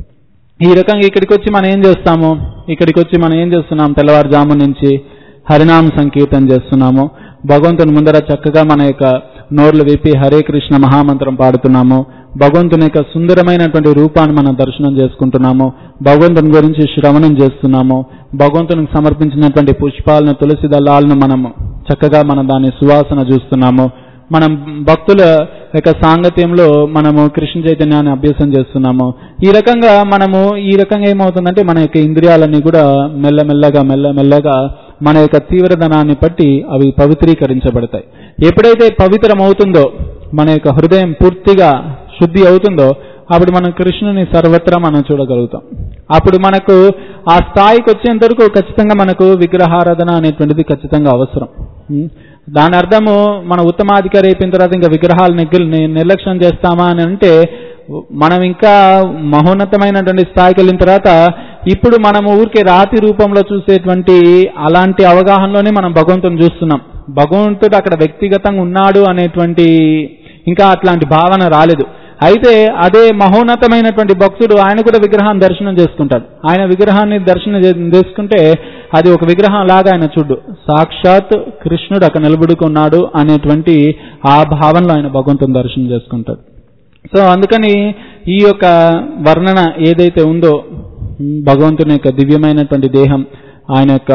ఈ రకంగా ఇక్కడికి వచ్చి మనం ఏం చేస్తాము ఇక్కడికి వచ్చి మనం ఏం చేస్తున్నాం తెల్లవారుజాము నుంచి హరినామ సంకీర్తన చేస్తున్నాము భగవంతుని ముందర చక్కగా మన యొక్క నోర్లు విప్పి హరే కృష్ణ మహామంత్రం పాడుతున్నాము భగవంతుని యొక్క సుందరమైనటువంటి రూపాన్ని మనం దర్శనం చేసుకుంటున్నాము భగవంతుని గురించి శ్రవణం చేస్తున్నాము భగవంతునికి సమర్పించినటువంటి పుష్పాలను తులసి దళాలను మనము చక్కగా మనం దాని సువాసన చూస్తున్నాము మనం భక్తుల యొక్క సాంగత్యంలో మనము కృష్ణ చైతన్యాన్ని అభ్యాసం చేస్తున్నాము ఈ రకంగా మనము ఈ రకంగా ఏమవుతుందంటే మన యొక్క ఇంద్రియాలన్నీ కూడా మెల్లమెల్లగా మెల్లమెల్లగా మన యొక్క తీవ్రధనాన్ని బట్టి అవి పవిత్రీకరించబడతాయి ఎప్పుడైతే పవిత్రం అవుతుందో మన యొక్క హృదయం పూర్తిగా శుద్ధి అవుతుందో అప్పుడు మనం కృష్ణుని సర్వత్రా మనం చూడగలుగుతాం అప్పుడు మనకు ఆ స్థాయికి వచ్చేంత వరకు ఖచ్చితంగా మనకు విగ్రహారాధన అనేటువంటిది ఖచ్చితంగా అవసరం ఉం? దాని అర్థము మన ఉత్తమాధికారి అయిపోయిన తర్వాత ఇంకా విగ్రహాలు నెగ్గులు ని- నిర్లక్ష్యం చేస్తామా అని అంటే మనం ఇంకా మహోన్నతమైనటువంటి స్థాయికి వెళ్ళిన తర్వాత ఇప్పుడు మనము ఊరికే రాతి రూపంలో చూసేటువంటి అలాంటి అవగాహనలోనే మనం భగవంతుని చూస్తున్నాం భగవంతుడు అక్కడ వ్యక్తిగతంగా ఉన్నాడు అనేటువంటి ఇంకా అట్లాంటి భావన రాలేదు అయితే అదే మహోన్నతమైనటువంటి భక్తుడు ఆయన కూడా విగ్రహాన్ని దర్శనం చేసుకుంటాడు ఆయన విగ్రహాన్ని దర్శనం చే- చేసుకుంటే అది ఒక విగ్రహం లాగా ఆయన చూడు సాక్షాత్ కృష్ణుడు అక్కడ నిలబడుకున్నాడు అనేటువంటి ఆ భావనలో ఆయన భగవంతుని దర్శనం చేసుకుంటాడు సో అందుకని ఈ యొక్క వర్ణన ఏదైతే ఉందో ఉమ్, భగవంతుని యొక్క దివ్యమైనటువంటి దేహం ఆయన యొక్క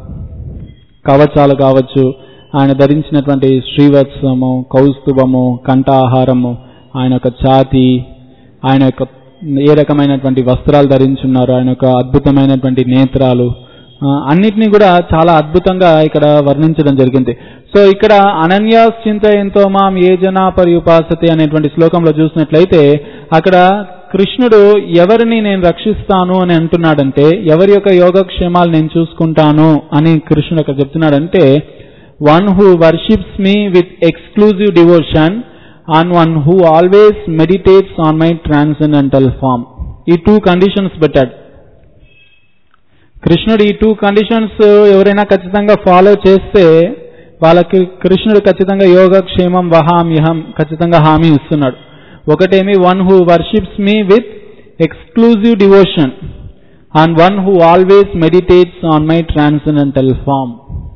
కవచాలు కావచ్చు ఆయన ధరించినటువంటి శ్రీవత్సము కౌస్తుభము కంఠాహారము ఆయన యొక్క ఛాతి ఆయన యొక్క ఏ రకమైనటువంటి వస్త్రాలు ధరించున్నారు ఆయన యొక్క అద్భుతమైనటువంటి నేత్రాలు ఆ, అన్నిటినీ కూడా చాలా అద్భుతంగా ఇక్కడ వర్ణించడం జరిగింది సో ఇక్కడ అనన్యాస్ చింత ఎంతో మాం ఏ జనా పర్యుపాసతే అనేటువంటి శ్లోకంలో చూసినట్లయితే అక్కడ కృష్ణుడు ఎవరిని నేను రక్షిస్తాను అని అంటున్నాడంటే ఎవరి యొక్క యోగక్షేమాలు నేను చూసుకుంటాను అని కృష్ణుడు అక్కడ చెప్తున్నాడంటే one who worships me with exclusive devotion and one who always meditates on my transcendental form ఈ టూ కండిషన్స్ పెట్టాడు కృష్ణుడు ఈ టూ కండిషన్స్ ఎవరైనా ఖచ్చితంగా ఫాలో చేస్తే వాళ్ళకి కృష్ణుడు ఖచ్చితంగా యోగక్షేమం వహామ్యహం ఖచ్చితంగా హామీ ఇస్తున్నాడు ఒకటేమి one who worships me with exclusive devotion and one who always meditates on my transcendental form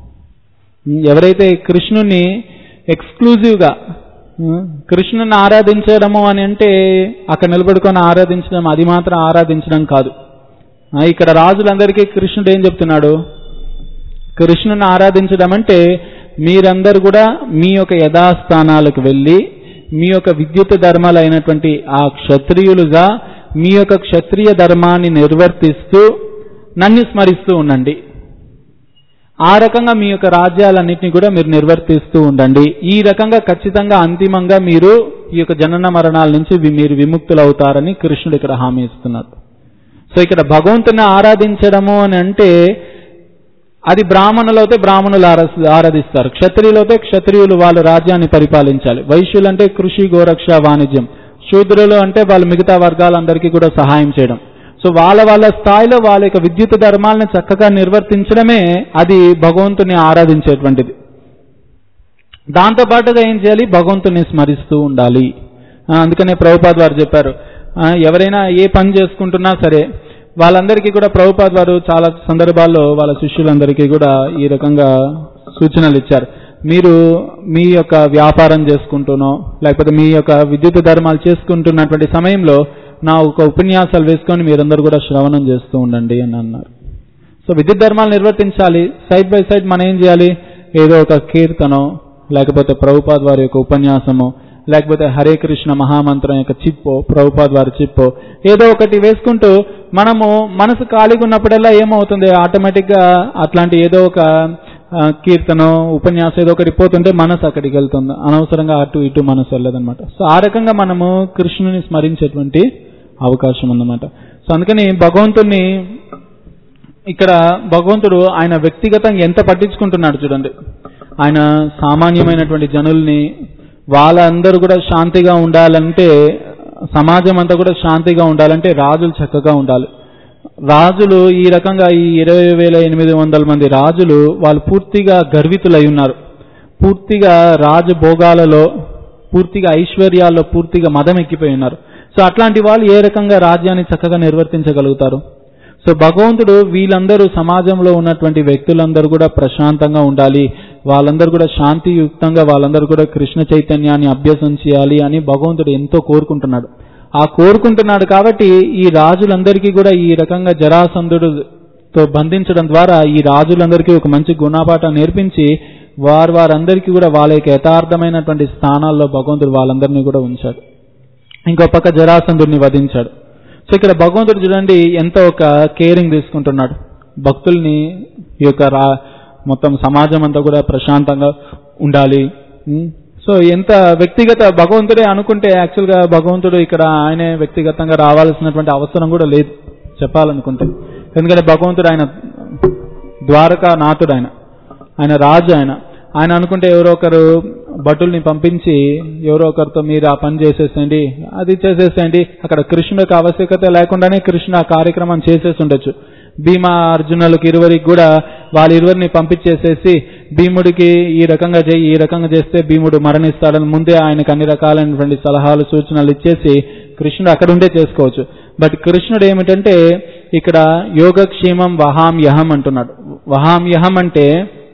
ఎవరైతే కృష్ణుని ఎక్స్క్లూజివ్గా కృష్ణుని ఆరాధించడము అని అంటే అక్కడ నిలబడుకొని ఆరాధించడం అది మాత్రం ఆరాధించడం కాదు ఆ, ఇక్కడ రాజులందరికీ కృష్ణుడు ఏం చెప్తున్నాడు కృష్ణుని ఆరాధించడం అంటే మీరందరూ కూడా మీ యొక్క యథాస్థానాలకు వెళ్ళి మీ యొక్క విద్యుత్ ధర్మాలు అయినటువంటి ఆ క్షత్రియులుగా మీ యొక్క క్షత్రియ ధర్మాన్ని నిర్వర్తిస్తూ నన్ను స్మరిస్తూ ఉండండి ఆ రకంగా మీ యొక్క రాజ్యాలన్నింటినీ కూడా మీరు నిర్వర్తిస్తూ ఉండండి ఈ రకంగా ఖచ్చితంగా అంతిమంగా మీరు ఈ యొక్క జనన మరణాల నుంచి వి- మీరు విముక్తులవుతారని కృష్ణుడు ఇక్కడ హామీ ఇస్తున్నారు సో ఇక్కడ భగవంతుని ఆరాధించడము అని అంటే అది బ్రాహ్మణులు అయితే బ్రాహ్మణులు ఆరా- ఆరాధిస్తారు క్షత్రియులు అయితే క్షత్రియులు వాళ్ళు రాజ్యాన్ని పరిపాలించాలి వైశ్యులు అంటే కృషి గోరక్ష వాణిజ్యం శూద్రులు అంటే వాళ్ళు మిగతా వర్గాలందరికీ కూడా సహాయం చేయడం సో వాళ్ళ వాళ్ళ స్థాయిలో వాళ్ళ యొక్క విద్యుత్ ధర్మాలను చక్కగా నిర్వర్తించడమే అది భగవంతుని ఆరాధించేటువంటిది దాంతో పాటుగా ఏం చేయాలి భగవంతుని స్మరిస్తూ ఉండాలి ఆ, అందుకనే ప్రభుపాద్ వారు చెప్పారు ఆ, ఎవరైనా ఏ పని చేసుకుంటున్నా సరే వాళ్ళందరికీ కూడా ప్రభుపాద్ వారు చాలా సందర్భాల్లో వాళ్ళ శిష్యులందరికీ కూడా ఈ రకంగా సూచనలు ఇచ్చారు మీరు మీ యొక్క వ్యాపారం చేసుకుంటూనో లేకపోతే మీ యొక్క విద్యుత్ ధర్మాలు చేసుకుంటున్నటువంటి సమయంలో నా ఒక ఉపన్యాసాలు వేసుకొని మీరందరూ కూడా శ్రవణం చేస్తూ ఉండండి అని అన్నారు సో విద్యుత్ ధర్మాలు నిర్వర్తించాలి సైడ్ బై సైడ్ మనం ఏం చేయాలి ఏదో ఒక కీర్తనో లేకపోతే ప్రభుపాద్ వారి యొక్క ఉపన్యాసము లేకపోతే హరే కృష్ణ మహామంత్రం యొక్క చిప్పో ప్రభుపాద్ వారి చిప్పో ఏదో ఒకటి వేసుకుంటూ మనము మనసు ఖాళీగా ఉన్నప్పుడల్లా ఏమవుతుంది ఆటోమేటిక్గా అట్లాంటి ఏదో ఒక ఆ, కీర్తనో ఉపన్యాసం ఏదో ఒకటి పోతుంటే మనసు అక్కడికి వెళ్తుంది అనవసరంగా అటు ఇటు మనసు వెళ్ళదన్నమాట సో ఆ రకంగా మనము కృష్ణుని స్మరించేటువంటి అవకాశం ఉందన్నమాట సో అందుకని భగవంతుని ఇక్కడ భగవంతుడు ఆయన వ్యక్తిగతంగా ఎంత పట్టించుకుంటున్నాడు చూడండి ఆయన సామాన్యమైనటువంటి జనుల్ని వాళ్ళందరూ కూడా శాంతిగా ఉండాలంటే సమాజం అంతా కూడా శాంతిగా ఉండాలంటే రాజులు చక్కగా ఉండాలి రాజులు ఈ రకంగా ఈ ఇరవై వేల ఎనిమిది వందల మంది రాజులు వాళ్ళు పూర్తిగా గర్వితులై ఉన్నారు పూర్తిగా రాజభోగాలలో పూర్తిగా ఐశ్వర్యాల్లో పూర్తిగా మదం ఎక్కిపోయి ఉన్నారు సో అట్లాంటి వాళ్ళు ఏ రకంగా రాజ్యాన్ని చక్కగా నిర్వర్తించగలుగుతారు సో భగవంతుడు వీళ్ళందరూ సమాజంలో ఉన్నటువంటి వ్యక్తులందరూ కూడా ప్రశాంతంగా ఉండాలి వాళ్ళందరూ కూడా శాంతియుక్తంగా వాళ్ళందరూ కూడా కృష్ణ చైతన్యాన్ని అభ్యసం చేయాలి అని భగవంతుడు ఎంతో కోరుకుంటున్నాడు ఆ కోరుకుంటున్నాడు కాబట్టి ఈ రాజులందరికీ కూడా ఈ రకంగా జరాసంధుడుతో బంధించడం ద్వారా ఈ రాజులందరికీ ఒక మంచి గుణపాఠం నేర్పించి వారు వారందరికీ కూడా వాళ్ళ యొక్క యథార్థమైనటువంటి స్థానాల్లో భగవంతుడు వాళ్ళందరినీ కూడా ఉంచాడు ఇంకో పక్క జరాసంధుడిని వధించాడు సో ఇక్కడ భగవంతుడు చూడండి ఎంత ఒక కేరింగ్ తీసుకుంటున్నాడు భక్తుల్ని ఈ యొక్క రా మొత్తం సమాజం అంతా కూడా ప్రశాంతంగా ఉండాలి ఉమ్. సో ఎంత వ్యక్తిగత భగవంతుడే అనుకుంటే యాక్చువల్గా భగవంతుడు ఇక్కడ ఆయనే వ్యక్తిగతంగా రావాల్సినటువంటి అవసరం కూడా లేదు చెప్పాలనుకుంటే ఎందుకంటే భగవంతుడు ఆయన ద్వారకా నాథుడు ఆయన ఆయన రాజు ఆయన ఆయన అనుకుంటే ఎవరో ఒకరు భటుల్ని పంపించి ఎవరో ఒకరితో మీరు ఆ పని చేసేసేయండి అది చేసేసేయండి అక్కడ కృష్ణుడికి ఆవశ్యకత లేకుండానే కృష్ణ ఆ కార్యక్రమం చేసేసి ఉండొచ్చు భీమా అర్జునులకు ఇరువురికి కూడా వాళ్ళ ఇరువురిని పంపించేసేసి భీముడికి ఈ రకంగా చేయి ఈ రకంగా చేస్తే భీముడు మరణిస్తాడని ముందే ఆయనకు అన్ని రకాలైనటువంటి సలహాలు సూచనలు ఇచ్చేసి కృష్ణుడు అక్కడ ఉండే చేసుకోవచ్చు బట్ కృష్ణుడు ఏమిటంటే ఇక్కడ యోగక్షేమం వహామ్యహం అంటున్నాడు వహామ్యహం అంటే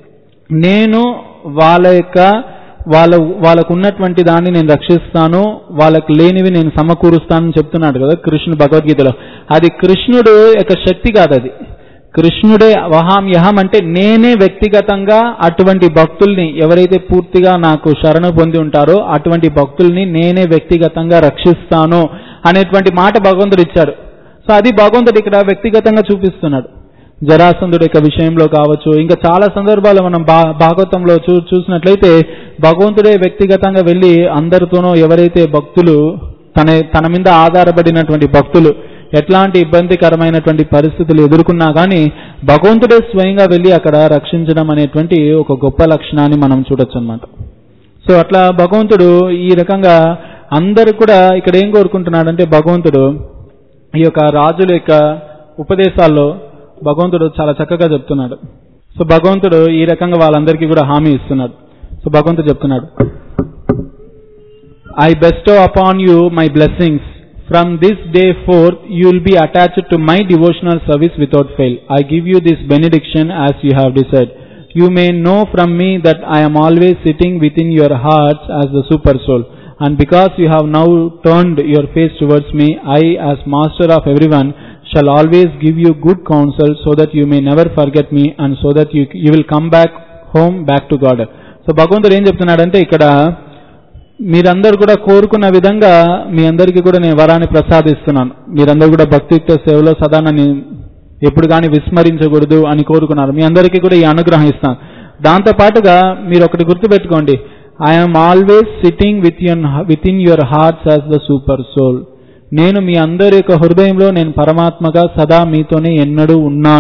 నేను వాళ్ళ యొక్క వాళ్ళ వాళ్ళకు ఉన్నటువంటి దాన్ని నేను రక్షిస్తాను వాళ్ళకి లేనివి నేను సమకూరుస్తానని చెప్తున్నాడు కదా కృష్ణుడు భగవద్గీతలో అది కృష్ణుడు యొక్క శక్తి కాదు అది కృష్ణుడే వహాం యహం అంటే నేనే వ్యక్తిగతంగా అటువంటి భక్తుల్ని ఎవరైతే పూర్తిగా నాకు శరణు పొంది ఉంటారో అటువంటి భక్తుల్ని నేనే వ్యక్తిగతంగా రక్షిస్తాను అనేటువంటి మాట భగవంతుడు ఇచ్చాడు సో అది భగవంతుడు ఇక్కడ వ్యక్తిగతంగా చూపిస్తున్నాడు జరాసంధుడి యొక్క విషయంలో కావచ్చు ఇంకా చాలా సందర్భాలు మనం భా భాగవతంలో చూ చూసినట్లయితే భగవంతుడే వ్యక్తిగతంగా వెళ్ళి అందరితోనూ ఎవరైతే భక్తులు తన తన మీద ఆధారపడినటువంటి భక్తులు ఎట్లాంటి ఇబ్బందికరమైనటువంటి పరిస్థితులు ఎదుర్కొన్నా కానీ భగవంతుడే స్వయంగా వెళ్ళి అక్కడ రక్షించడం అనేటువంటి ఒక గొప్ప లక్షణాన్ని మనం చూడొచ్చు అన్నమాట సో అట్లా భగవంతుడు ఈ రకంగా అందరు కూడా ఇక్కడ ఏం కోరుకుంటున్నాడంటే భగవంతుడు ఈ యొక్క రాజుల యొక్క ఉపదేశాల్లో భగవంతుడు చాలా చక్కగా చెప్తున్నాడు సో భగవంతుడు ఈ రకంగా వాళ్ళందరికీ కూడా హామీ ఇస్తున్నాడు సో భగవంతుడు చెప్తున్నాడు I bestow upon you my blessings. From this day forth, you will be attached to my devotional service without fail. I give you this benediction as you have desired. You may know from me that I am always sitting within your hearts as the super soul. And because you have now turned your face towards me, I, as master of everyone, shall always give you good counsel so that you may never forget me and so that you, you will come back home back to God. So భగవంతుడు ఏం చెప్తున్నాడంటే ఇక్కడ మీరందరూ కూడా కోరుకున్న విధంగా మీ అందరికీ కూడా నేను వరాన్ని ప్రసాదిస్తున్నాను మీరందరూ కూడా భక్తియుక్త సేవలో సదా నన్ను ఎప్పుడు కానీ విస్మరించకూడదు అని కోరుకున్నారు మీ అందరికీ కూడా ఈ అనుగ్రహం ఇస్తాను దాంతో పాటుగా మీరు ఒకటి గుర్తుపెట్టుకోండి I'm always sitting with you with in your hearts as the supersoul నేను మీ అందరి యొక్క హృదయంలో నేను పరమాత్మగా సదా మీతోనే ఎన్నడూ ఉన్నాను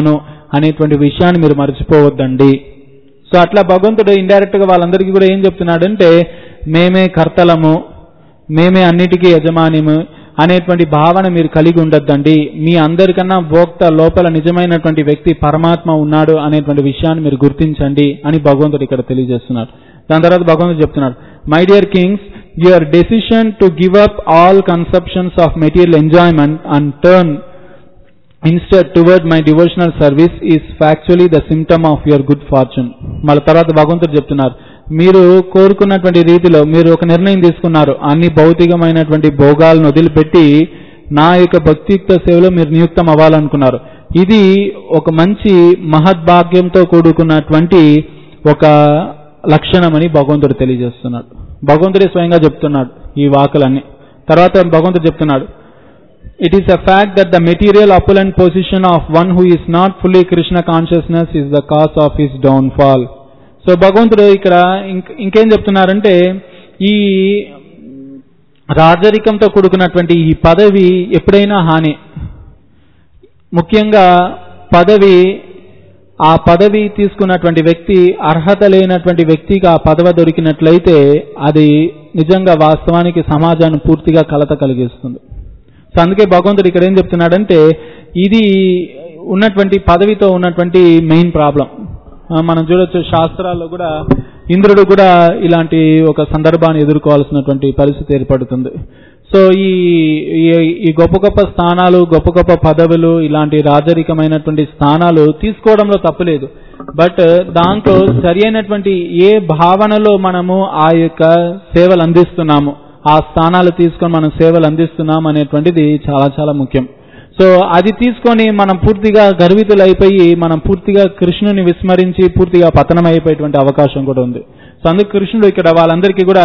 అనేటువంటి విషయాన్ని మీరు మర్చిపోవద్దండి సో అట్లా భగవంతుడు ఇండైరెక్ట్ గా వాళ్ళందరికీ కూడా ఏం చెప్తున్నాడంటే మేమే కర్తలము మేమే అన్నిటికీ యజమానిము అనేటువంటి భావన మీరు కలిగి ఉండొద్దండి మీ అందరికన్నా భోక్త లోపల నిజమైనటువంటి వ్యక్తి పరమాత్మ ఉన్నాడు అనేటువంటి విషయాన్ని మీరు గుర్తించండి అని భగవంతుడు ఇక్కడ తెలియజేస్తున్నాడు దాని తర్వాత భగవంతుడు చెప్తున్నాడు my dear kings your decision to give up all conceptions of material enjoyment and turn instead toward my devotional service is factually the symptom of your good fortune మళ్ళీ తర్వాత భగవంతుడు చెప్తున్నారు మీరు కోరుకున్నటువంటి రీతిలో మీరు ఒక నిర్ణయం తీసుకున్నారు అన్ని భౌతికమైనటువంటి భోగాలను వదిలిపెట్టి నా యొక్క భక్తియుక్త సేవలో మీరు నియుక్తం అవ్వాలనుకున్నారు ఇది ఒక మంచి మహద్భాగ్యంతో కూడుకున్నటువంటి ఒక లక్షణమని భగవంతుడు తెలియజేస్తున్నాడు భగవంతుడే స్వయంగా చెప్తున్నాడు ఈ వాకులన్నీ తర్వాత భగవంతుడు చెప్తున్నాడు It is a fact that the material opulent position of one who is not fully Krishna consciousness is the cause of his downfall. So భగవంతుడు ఇక్కడ ఇంక- ఇంకేం చెప్తున్నారంటే ఈ రాజరికంతో కూడుకున్నటువంటి ఈ పదవి ఎప్పుడైనా హాని ముఖ్యంగా పదవి ఆ పదవి తీసుకున్నటువంటి వ్యక్తి అర్హత లేనటువంటి వ్యక్తికి ఆ పదవి దొరికినట్లయితే అది నిజంగా వాస్తవానికి సమాజాన్ని పూర్తిగా కలత కలిగిస్తుంది సో అందుకే భగవంతుడు ఇక్కడ ఏం చెప్తున్నాడంటే ఇది ఉన్నటువంటి పదవితో ఉన్నటువంటి మెయిన్ ప్రాబ్లం మనం చూడొచ్చు శాస్త్రాల్లో కూడా ఇంద్రుడు కూడా ఇలాంటి ఒక సందర్భాన్ని ఎదుర్కోవాల్సినటువంటి పరిస్థితి ఏర్పడుతుంది సో ఈ ఈ- ఈ గొప్ప గొప్ప స్థానాలు గొప్ప గొప్ప పదవులు ఇలాంటి రాజరికమైనటువంటి స్థానాలు తీసుకోవడంలో తప్పులేదు బట్ దాంట్లో సరి అయినటువంటి ఏ భావనలో మనము ఆ యొక్క సేవలు అందిస్తున్నాము ఆ స్థానాలు తీసుకొని మనం సేవలు అందిస్తున్నాం అనేటువంటిది చాలా చాలా ముఖ్యం సో అది తీసుకొని మనం పూర్తిగా గర్వితులు అయిపోయి మనం పూర్తిగా కృష్ణుని విస్మరించి పూర్తిగా పతనం అయిపోయేటువంటి అవకాశం కూడా ఉంది సో అందుకు కృష్ణుడు ఇక్కడ వాళ్ళందరికీ కూడా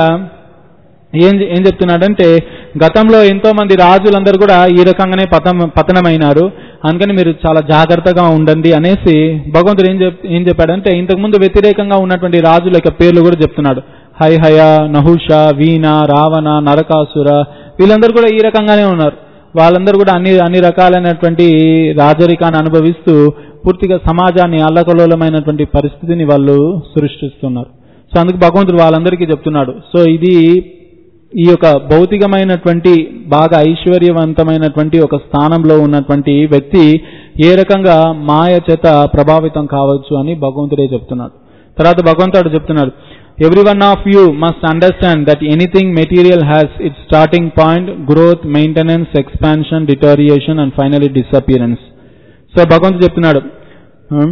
ఏం ఏం చెప్తున్నాడంటే గతంలో ఎంతో మంది రాజులందరూ కూడా ఈ రకంగానే పతనం పతనమైనారు అందుకని మీరు చాలా జాగ్రత్తగా ఉండండి అనేసి భగవంతుడు ఏం చెప్ ఏం చెప్పాడంటే ఇంతకుముందు వ్యతిరేకంగా ఉన్నటువంటి రాజుల యొక్క పేర్లు కూడా చెప్తున్నాడు హైహయ నహుష వీణ రావణ నరకాసుర వీళ్ళందరూ కూడా ఈ రకంగానే ఉన్నారు వాళ్ళందరూ కూడా అన్ని అన్ని రకాలైనటువంటి రాజరికాన్ని అనుభవిస్తూ పూర్తిగా సమాజాన్ని అల్లకల్లోలమైనటువంటి పరిస్థితిని వాళ్ళు సృష్టిస్తున్నారు సో అందుకు భగవంతుడు వాళ్ళందరికీ చెప్తున్నాడు సో ఇది ఈ యొక్క భౌతికమైనటువంటి బాగా ఐశ్వర్యవంతమైనటువంటి ఒక స్థానంలో ఉన్నటువంటి వ్యక్తి ఏ రకంగా మాయ చేత ప్రభావితం కావచ్చు అని భగవంతుడే చెప్తున్నాడు తర్వాత భగవంతుడు చెప్తున్నాడు every one of you must understand that anything material has its starting point growth maintenance expansion deterioration and finally disappearance so భగవంతుడు చెప్తున్నాడు um,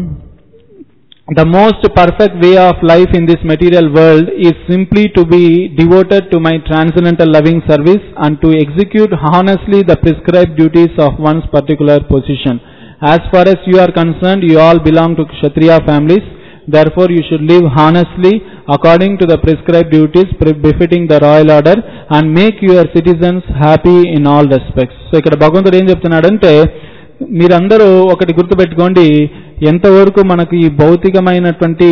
the most perfect way of life in this material world is simply to be devoted to my transcendental loving service and to execute honestly the prescribed duties of one's particular position. As far as you are concerned, you all belong to Kshatriya families. Therefore, you should live honestly according to the prescribed duties pre- befitting the royal order and make your citizens happy in all respects. So ఇక్కడ భగవంతుడు ఏం చెప్తున్నాడంటే మీరందరూ ఒకటి గుర్తుపెట్టుకోండి ఎంతవరకు మనకు ఈ భౌతికమైనటువంటి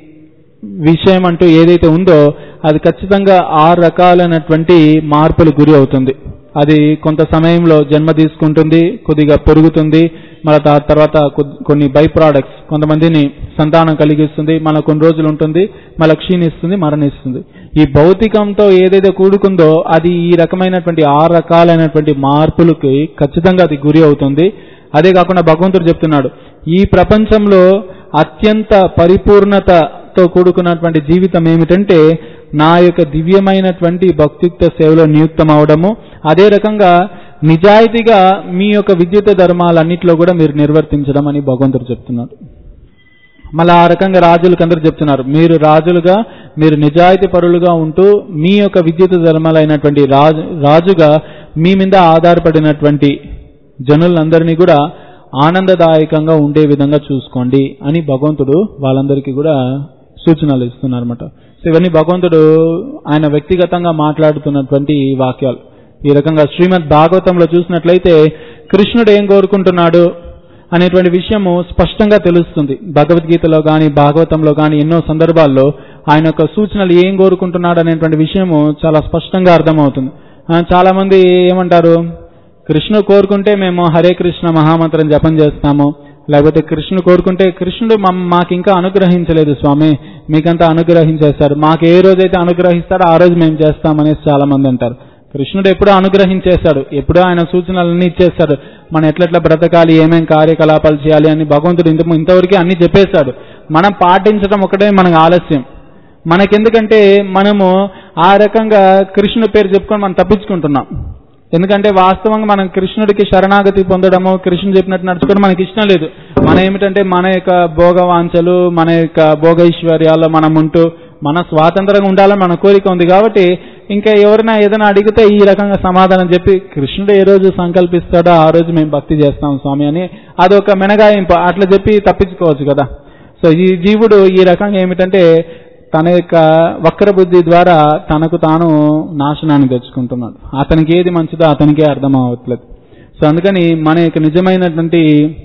విషయం అంటూ ఏదైతే ఉందో అది ఖచ్చితంగా ఆరు రకాలైనటువంటి మార్పులు గురి అవుతుంది అది కొంత సమయంలో జన్మ తీసుకుంటుంది కొద్దిగా పెరుగుతుంది మళ్ళీ తా- తర్వాత కొద్- కొన్ని బై ప్రోడక్ట్స్ కొంతమందిని సంతానం కలిగిస్తుంది మళ్ళీ కొన్ని రోజులు ఉంటుంది మళ్ళీ క్షీణిస్తుంది మరణిస్తుంది ఈ భౌతికంతో ఏదైతే కూడుకుందో అది ఈ రకమైనటువంటి ఆరు రకాలైనటువంటి మార్పులకి ఖచ్చితంగా అది గురి అవుతుంది అదే కాకుండా భగవంతుడు చెప్తున్నాడు ఈ ప్రపంచంలో అత్యంత పరిపూర్ణతతో కూడుకున్నటువంటి జీవితం ఏమిటంటే నా యొక్క దివ్యమైనటువంటి భక్తియుక్త సేవలో నియుక్తం అవడము అదే రకంగా నిజాయితీగా మీ యొక్క విద్యుత్ ధర్మాలన్నింటిలో కూడా మీరు నిర్వర్తించడం అని భగవంతుడు చెప్తున్నాడు మళ్ళీ ఆ రకంగా రాజులకు అందరూ చెప్తున్నారు మీరు రాజులుగా మీరు నిజాయితీ పరులుగా ఉంటూ మీ యొక్క విద్యుత్ ధర్మాలైనటువంటి రాజు రాజుగా మీ మీద ఆధారపడినటువంటి జనులందరినీ కూడా ఆనందదాయకంగా ఉండే విధంగా చూసుకోండి అని భగవంతుడు వాళ్ళందరికీ కూడా సూచనలు ఇస్తున్నారు అనమాట సో ఇవన్నీ భగవంతుడు ఆయన వ్యక్తిగతంగా మాట్లాడుతున్నటువంటి వాక్యాలు ఈ రకంగా శ్రీమద్ భాగవతంలో చూసినట్లయితే కృష్ణుడు ఏం కోరుకుంటున్నాడు అనేటువంటి విషయము స్పష్టంగా తెలుస్తుంది భగవద్గీతలో కానీ భాగవతంలో కానీ ఎన్నో సందర్భాల్లో ఆయన యొక్క సూచనలు ఏం కోరుకుంటున్నాడు అనేటువంటి విషయము చాలా స్పష్టంగా అర్థమవుతుంది ఆ, చాలా మంది ఏమంటారు కృష్ణుడు కోరుకుంటే మేము హరే కృష్ణ మహామంత్రం జపం చేస్తాము లేకపోతే కృష్ణుడు కోరుకుంటే కృష్ణుడు మమ్- మాకు ఇంకా అనుగ్రహించలేదు స్వామి మీకంతా అనుగ్రహించేస్తారు మాకు ఏ రోజైతే అనుగ్రహిస్తారో ఆ రోజు మేము చేస్తామనేసి చాలా మంది అంటారు కృష్ణుడు ఎప్పుడో అనుగ్రహించేశాడు ఎప్పుడో ఆయన సూచనలన్నీ ఇచ్చేస్తాడు మనం ఎట్లెట్లా బ్రతకాలి ఏమేం కార్యకలాపాలు చేయాలి అని భగవంతుడు ఇంత ఇంతవరకు అన్ని చెప్పేశాడు మనం పాటించడం ఒకటే మనకు ఆలస్యం మనకెందుకంటే మనము ఆ రకంగా కృష్ణుడి పేరు చెప్పుకొని మనం తప్పించుకుంటున్నాం ఎందుకంటే వాస్తవంగా మనం కృష్ణుడికి శరణాగతి పొందడము కృష్ణుడు చెప్పినట్టు నడుచుకోవడం మనకి ఇష్టం లేదు మన ఏమిటంటే మన యొక్క భోగవాంఛలు మన యొక్క భోగైశ్వర్యాల్లో మనం ఉంటూ మన స్వాతంత్రంగా ఉండాలని మన కోరిక ఉంది కాబట్టి ఇంకా ఎవరైనా ఏదైనా అడిగితే ఈ రకంగా సమాధానం చెప్పి కృష్ణుడు ఏ రోజు సంకల్పిస్తాడో ఆ రోజు మేము భక్తి చేస్తాం స్వామి అని అదొక మినగాయింపు అట్లా చెప్పి తప్పించుకోవచ్చు కదా సో ఈ జీవుడు ఈ రకంగా ఏమిటంటే తన యొక్క వక్ర బుద్ధి ద్వారా తనకు తాను నాశనాన్ని తెచ్చుకుంటున్నాడు అతనికి ఏది మంచిదో అతనికే అర్థం అవ్వట్లేదు సో అందుకని మన యొక్క నిజమైనటువంటి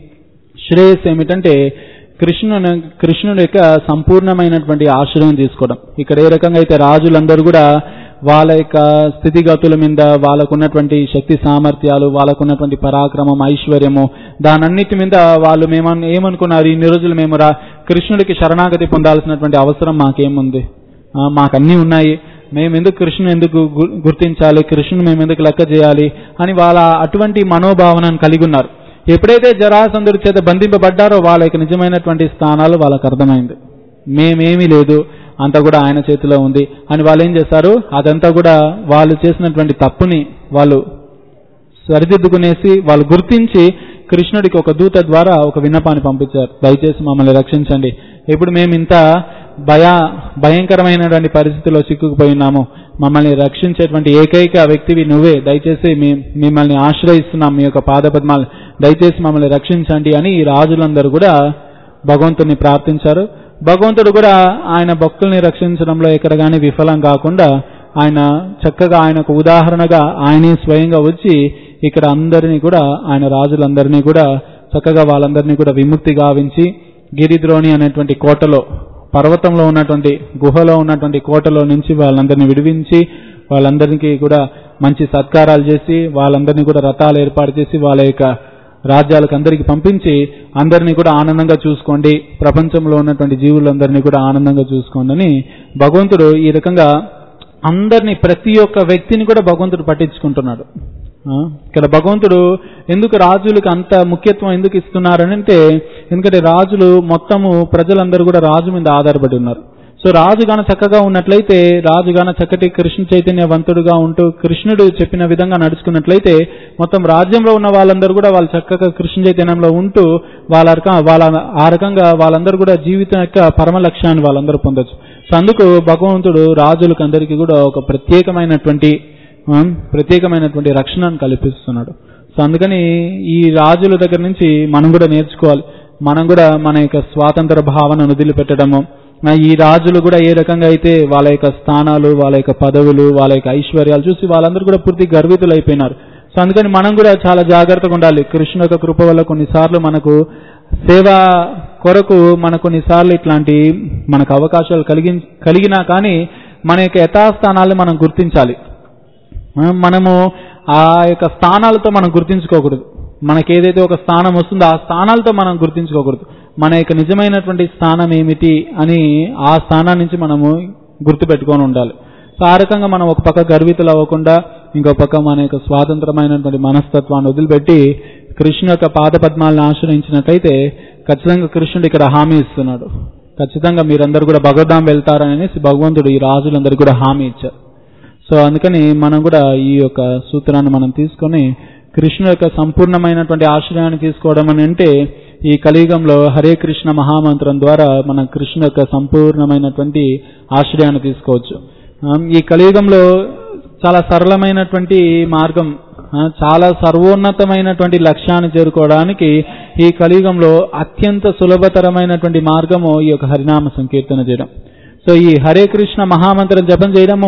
శ్రేయస్ ఏమిటంటే కృష్ణుని కృష్ణుడి యొక్క సంపూర్ణమైనటువంటి ఆశ్రయం తీసుకోవడం ఇక్కడ ఏ రకంగా అయితే రాజులందరూ కూడా వాళ్ళ యొక్క స్థితిగతుల మీద వాళ్ళకున్నటువంటి శక్తి సామర్థ్యాలు వాళ్ళకున్నటువంటి పరాక్రమం ఐశ్వర్యము దానన్నిటి మీద వాళ్ళు మేము ఏమనుకున్నారు ఇన్ని రోజులు మేము రా కృష్ణుడికి శరణాగతి పొందాల్సినటువంటి అవసరం మాకేముంది ఆ, మాకు అన్నీ ఉన్నాయి మేము ఎందుకు కృష్ణుని ఎందుకు గు- గుర్తించాలి కృష్ణుని మేము ఎందుకు లెక్క చేయాలి అని వాళ్ళ అటువంటి మనోభావనను కలిగి ఉన్నారు ఎప్పుడైతే జరాసంధుడి చేత బంధింపబడ్డారో వాళ్ళ యొక్క నిజమైనటువంటి స్థానాలు వాళ్ళకి అర్థమైంది మేమేమీ లేదు అంతా కూడా ఆయన చేతిలో ఉంది అని వాళ్ళు ఏం చేశారు అదంతా కూడా వాళ్ళు చేసినటువంటి తప్పుని వాళ్ళు సరిదిద్దుకునేసి వాళ్ళు గుర్తించి కృష్ణుడికి ఒక దూత ద్వారా ఒక విన్నపాన్ని పంపించారు దయచేసి మమ్మల్ని రక్షించండి ఇప్పుడు మేము ఇంత భయ భయంకరమైనటువంటి పరిస్థితిలో చిక్కుకుపోయి ఉన్నాము మమ్మల్ని రక్షించేటువంటి ఏకైక వ్యక్తివి నువ్వే దయచేసి మీ మిమ్మల్ని ఆశ్రయిస్తున్నాం మీ యొక్క పాదపద్మాలు దయచేసి మమ్మల్ని రక్షించండి అని ఈ రాజులందరూ కూడా భగవంతుని ప్రార్థించారు భగవంతుడు కూడా ఆయన భక్తుల్ని రక్షించడంలో ఎక్కడ కానీ విఫలం కాకుండా ఆయన చక్కగా ఆయనకు ఉదాహరణగా ఆయనే స్వయంగా వచ్చి ఇక్కడ అందరినీ కూడా ఆయన రాజులందరినీ కూడా చక్కగా వాళ్ళందరినీ కూడా విముక్తి గావించి గిరిద్రోణి అనేటువంటి కోటలో పర్వతంలో ఉన్నటువంటి గుహలో ఉన్నటువంటి కోటలో నుంచి వాళ్ళందరినీ విడిపించి వాళ్ళందరికీ కూడా మంచి సత్కారాలు చేసి వాళ్ళందరినీ కూడా రథాలు ఏర్పాటు చేసి వాళ్ళ యొక్క రాజ్యాలకు అందరికీ పంపించి అందరినీ కూడా ఆనందంగా చూసుకోండి ప్రపంచంలో ఉన్నటువంటి జీవులందరినీ కూడా ఆనందంగా చూసుకోండి అని భగవంతుడు ఈ రకంగా అందరినీ ప్రతి ఒక్క వ్యక్తిని కూడా భగవంతుడు పట్టించుకుంటున్నాడు ఆ, ఇక్కడ భగవంతుడు ఎందుకు రాజులకు అంత ముఖ్యత్వం ఎందుకు ఇస్తున్నారని అంటే ఎందుకంటే రాజులు మొత్తము ప్రజలందరూ కూడా రాజు మీద ఆధారపడి ఉన్నారు సో రాజు గాన చక్కగా ఉన్నట్లయితే రాజు గాన చక్కటి కృష్ణ చైతన్యవంతుడుగా ఉంటూ కృష్ణుడు చెప్పిన విధంగా నడుచుకున్నట్లయితే మొత్తం రాజ్యంలో ఉన్న వాళ్ళందరూ కూడా వాళ్ళు చక్కగా కృష్ణ చైతన్యంలో ఉంటూ వాళ్ళ రక- వాళ్ళ ఆ రకంగా వాళ్ళందరూ కూడా జీవితం యొక్క పరమ లక్ష్యాన్ని వాళ్ళందరూ పొందొచ్చు సో అందుకు భగవంతుడు రాజులకు అందరికీ కూడా ఒక ప్రత్యేకమైనటువంటి ఆ, ప్రత్యేకమైనటువంటి రక్షణను కల్పిస్తున్నాడు సో అందుకని ఈ రాజుల దగ్గర నుంచి మనం కూడా నేర్చుకోవాలి మనం కూడా మన యొక్క స్వాతంత్ర భావనను వదిలిపెట్టడము ఆ, ఈ రాజులు కూడా ఏ రకంగా అయితే వాళ్ళ యొక్క స్థానాలు వాళ్ళ యొక్క పదవులు వాళ్ళ యొక్క ఐశ్వర్యాలు చూసి వాళ్ళందరూ కూడా పూర్తి గర్వితులు అయిపోయినారు సో అందుకని మనం కూడా చాలా జాగ్రత్తగా ఉండాలి కృష్ణ యొక్క కృప వల్ల కొన్నిసార్లు మనకు సేవ కొరకు మన కొన్నిసార్లు ఇట్లాంటి మనకు అవకాశాలు కలిగి కలిగినా కానీ మన యొక్క యథాస్థానాలు మనం గుర్తించాలి ఆ, మనము ఆ యొక్క స్థానాలతో మనం గుర్తించుకోకూడదు మనకి ఏదైతే ఒక స్థానం వస్తుందో ఆ స్థానాలతో మనం గుర్తించుకోకూడదు మన యొక్క నిజమైనటువంటి స్థానం ఏమిటి అని ఆ స్థానం నుంచి మనము గుర్తుపెట్టుకొని ఉండాలి సో ఆ రకంగా మనం ఒక పక్క గర్వితులు అవ్వకుండా ఇంకో పక్క మన యొక్క స్వాతంత్రమైనటువంటి మనస్తత్వాన్ని వదిలిపెట్టి కృష్ణు యొక్క పాదపద్మాలను ఆశ్రయించినట్లయితే ఖచ్చితంగా కృష్ణుడు ఇక్కడ హామీ ఇస్తున్నాడు ఖచ్చితంగా మీరందరూ కూడా భగవద్ధాం వెళ్తారని అనేసి భగవంతుడు ఈ రాజులందరూ కూడా హామీ ఇచ్చారు సో అందుకని మనం కూడా ఈ యొక్క సూత్రాన్ని మనం తీసుకొని కృష్ణు యొక్క సంపూర్ణమైనటువంటి ఆశ్రయాన్ని తీసుకోవడం అని అంటే ఈ కలియుగంలో హరే కృష్ణ మహామంత్రం ద్వారా మనం కృష్ణ యొక్క సంపూర్ణమైనటువంటి ఆశ్రయాన్ని తీసుకోవచ్చు ఆ, ఈ కలియుగంలో చాలా సరళమైనటువంటి మార్గం ఆ, చాలా సర్వోన్నతమైనటువంటి లక్ష్యాన్ని చేరుకోవడానికి ఈ కలియుగంలో అత్యంత సులభతరమైనటువంటి మార్గము ఈ యొక్క హరినామ సంకీర్తన చేయడం సో ఈ హరే కృష్ణ మహామంత్రం జపం చేయడము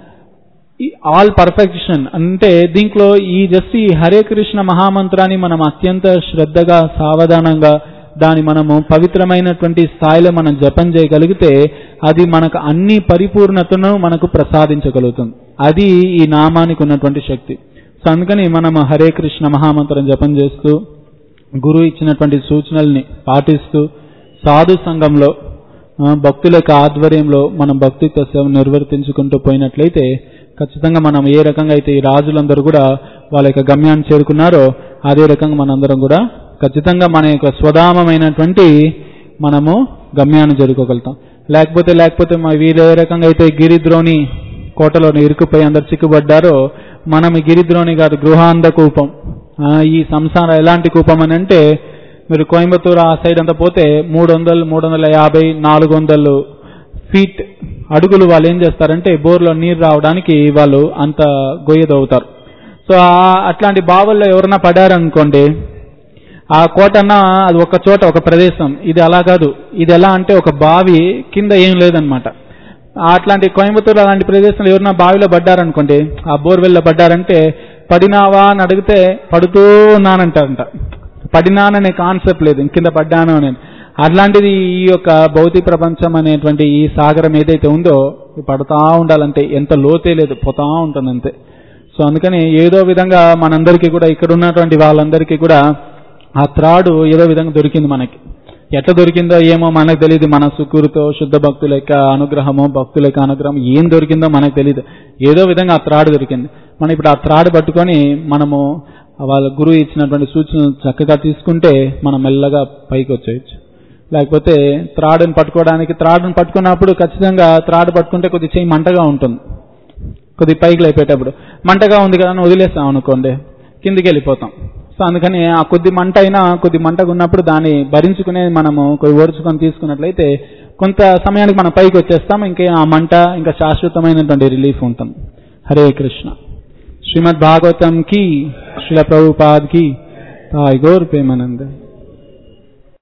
ఆల్ పర్ఫెక్షన్ అంటే దీంట్లో ఈ జస్ట్ ఈ హరే కృష్ణ మహామంత్రాన్ని మనం అత్యంత శ్రద్ధగా సావధానంగా దాని మనము పవిత్రమైనటువంటి స్థాయిలో మనం జపం చేయగలిగితే అది మనకు అన్ని పరిపూర్ణతను మనకు ప్రసాదించగలుగుతుంది అది ఈ నామానికి ఉన్నటువంటి శక్తి సో అందుకని మనం హరే కృష్ణ మహామంత్రం జపం చేస్తూ గురువు ఇచ్చినటువంటి సూచనల్ని పాటిస్తూ సాధు సంఘంలో ఆ, భక్తుల యొక్క ఆధ్వర్యంలో మనం భక్తిత్వ సేవ నిర్వర్తించుకుంటూ పోయినట్లయితే ఖచ్చితంగా మనం ఏ రకంగా అయితే ఈ రాజులందరూ కూడా వాళ్ళ యొక్క గమ్యాన్ని చేరుకున్నారో అదే రకంగా మనందరం కూడా ఖచ్చితంగా మన యొక్క స్వధామమైనటువంటి మనము గమ్యాన్ని చేరుకోగలుగుతాం లేకపోతే లేకపోతే మా వీరు ఏ రకంగా అయితే గిరిద్రోణి కోటలో ఇరుకుపోయి అందరు చిక్కుబడ్డారో మనం ఈ గిరిద్రోణి కాదు గృహాంధ కూపం ఆ, ఈ సంసారం ఎలాంటి కూపం అని అంటే మీరు కోయంబత్తూరు ఆ సైడ్ అంతా పోతే మూడు వందలు మూడు వందల యాభై నాలుగు వందలు ఫీట్ అడుగులు వాళ్ళు ఏం చేస్తారంటే బోర్లో నీరు రావడానికి వాళ్ళు అంత గొయ్య తవ్వుతారు సో ఆ- అట్లాంటి బావుల్లో ఎవరన్నా పడారనుకోండి ఆ కోటన్న అది ఒక చోట ఒక ప్రదేశం ఇది అలా కాదు ఇది ఎలా అంటే ఒక బావి కింద ఏం లేదనమాట అట్లాంటి కోయంబత్తూరు అలాంటి ప్రదేశంలో ఎవరన్నా బావిలో పడ్డారనుకోండి ఆ బోర్వెల్లో పడ్డారంటే పడినావా అని అడిగితే పడుతూ ఉన్నానంటారంట పడినాననే కాన్సెప్ట్ లేదు కింద పడ్డాను అని అట్లాంటిది ఈ యొక్క భౌతిక ప్రపంచం అనేటువంటి ఈ సాగరం ఏదైతే ఉందో ఇది పడుతా ఉండాలంటే ఎంత లోతే లేదు పోతా ఉంటుంది అంతే సో అందుకని ఏదో విధంగా మనందరికీ కూడా ఇక్కడ ఉన్నటువంటి వాళ్ళందరికీ కూడా ఆ త్రాడు ఏదో విధంగా దొరికింది మనకి ఎట్లా దొరికిందో ఏమో మనకు తెలియదు మన సుకూరుతో శుద్ధ భక్తుల యొక్క అనుగ్రహము భక్తుల యొక్క అనుగ్రహం ఏం దొరికిందో మనకు తెలియదు ఏదో విధంగా ఆ త్రాడు దొరికింది మనం ఇప్పుడు ఆ త్రాడు పట్టుకొని మనము వాళ్ళ గురువు ఇచ్చినటువంటి సూచనలు చక్కగా తీసుకుంటే మనం మెల్లగా పైకి వచ్చేయచ్చు లేకపోతే త్రాడుని పట్టుకోవడానికి త్రాడుని పట్టుకున్నప్పుడు ఖచ్చితంగా త్రాడు పట్టుకుంటే కొద్ది చేయి మంటగా ఉంటుంది కొద్ది పైకి లేపేటప్పుడు మంటగా ఉంది కదా అని వదిలేస్తాం అనుకోండి కిందికి వెళ్ళిపోతాం సో అందుకని ఆ కొద్ది మంట అయినా కొద్ది మంటగా ఉన్నప్పుడు దాన్ని భరించుకునే మనము కొద్ది ఓర్చుకొని తీసుకున్నట్లయితే కొంత సమయానికి మనం పైకి వచ్చేస్తాం ఇంకా ఆ మంట ఇంకా శాశ్వతమైనటువంటి రిలీఫ్ ఉంటుంది హరే కృష్ణ శ్రీమద్ భాగవతం కి శ్రీల ప్రభుపాద్ కి తాయ్ గోర్ ప్రేమానంద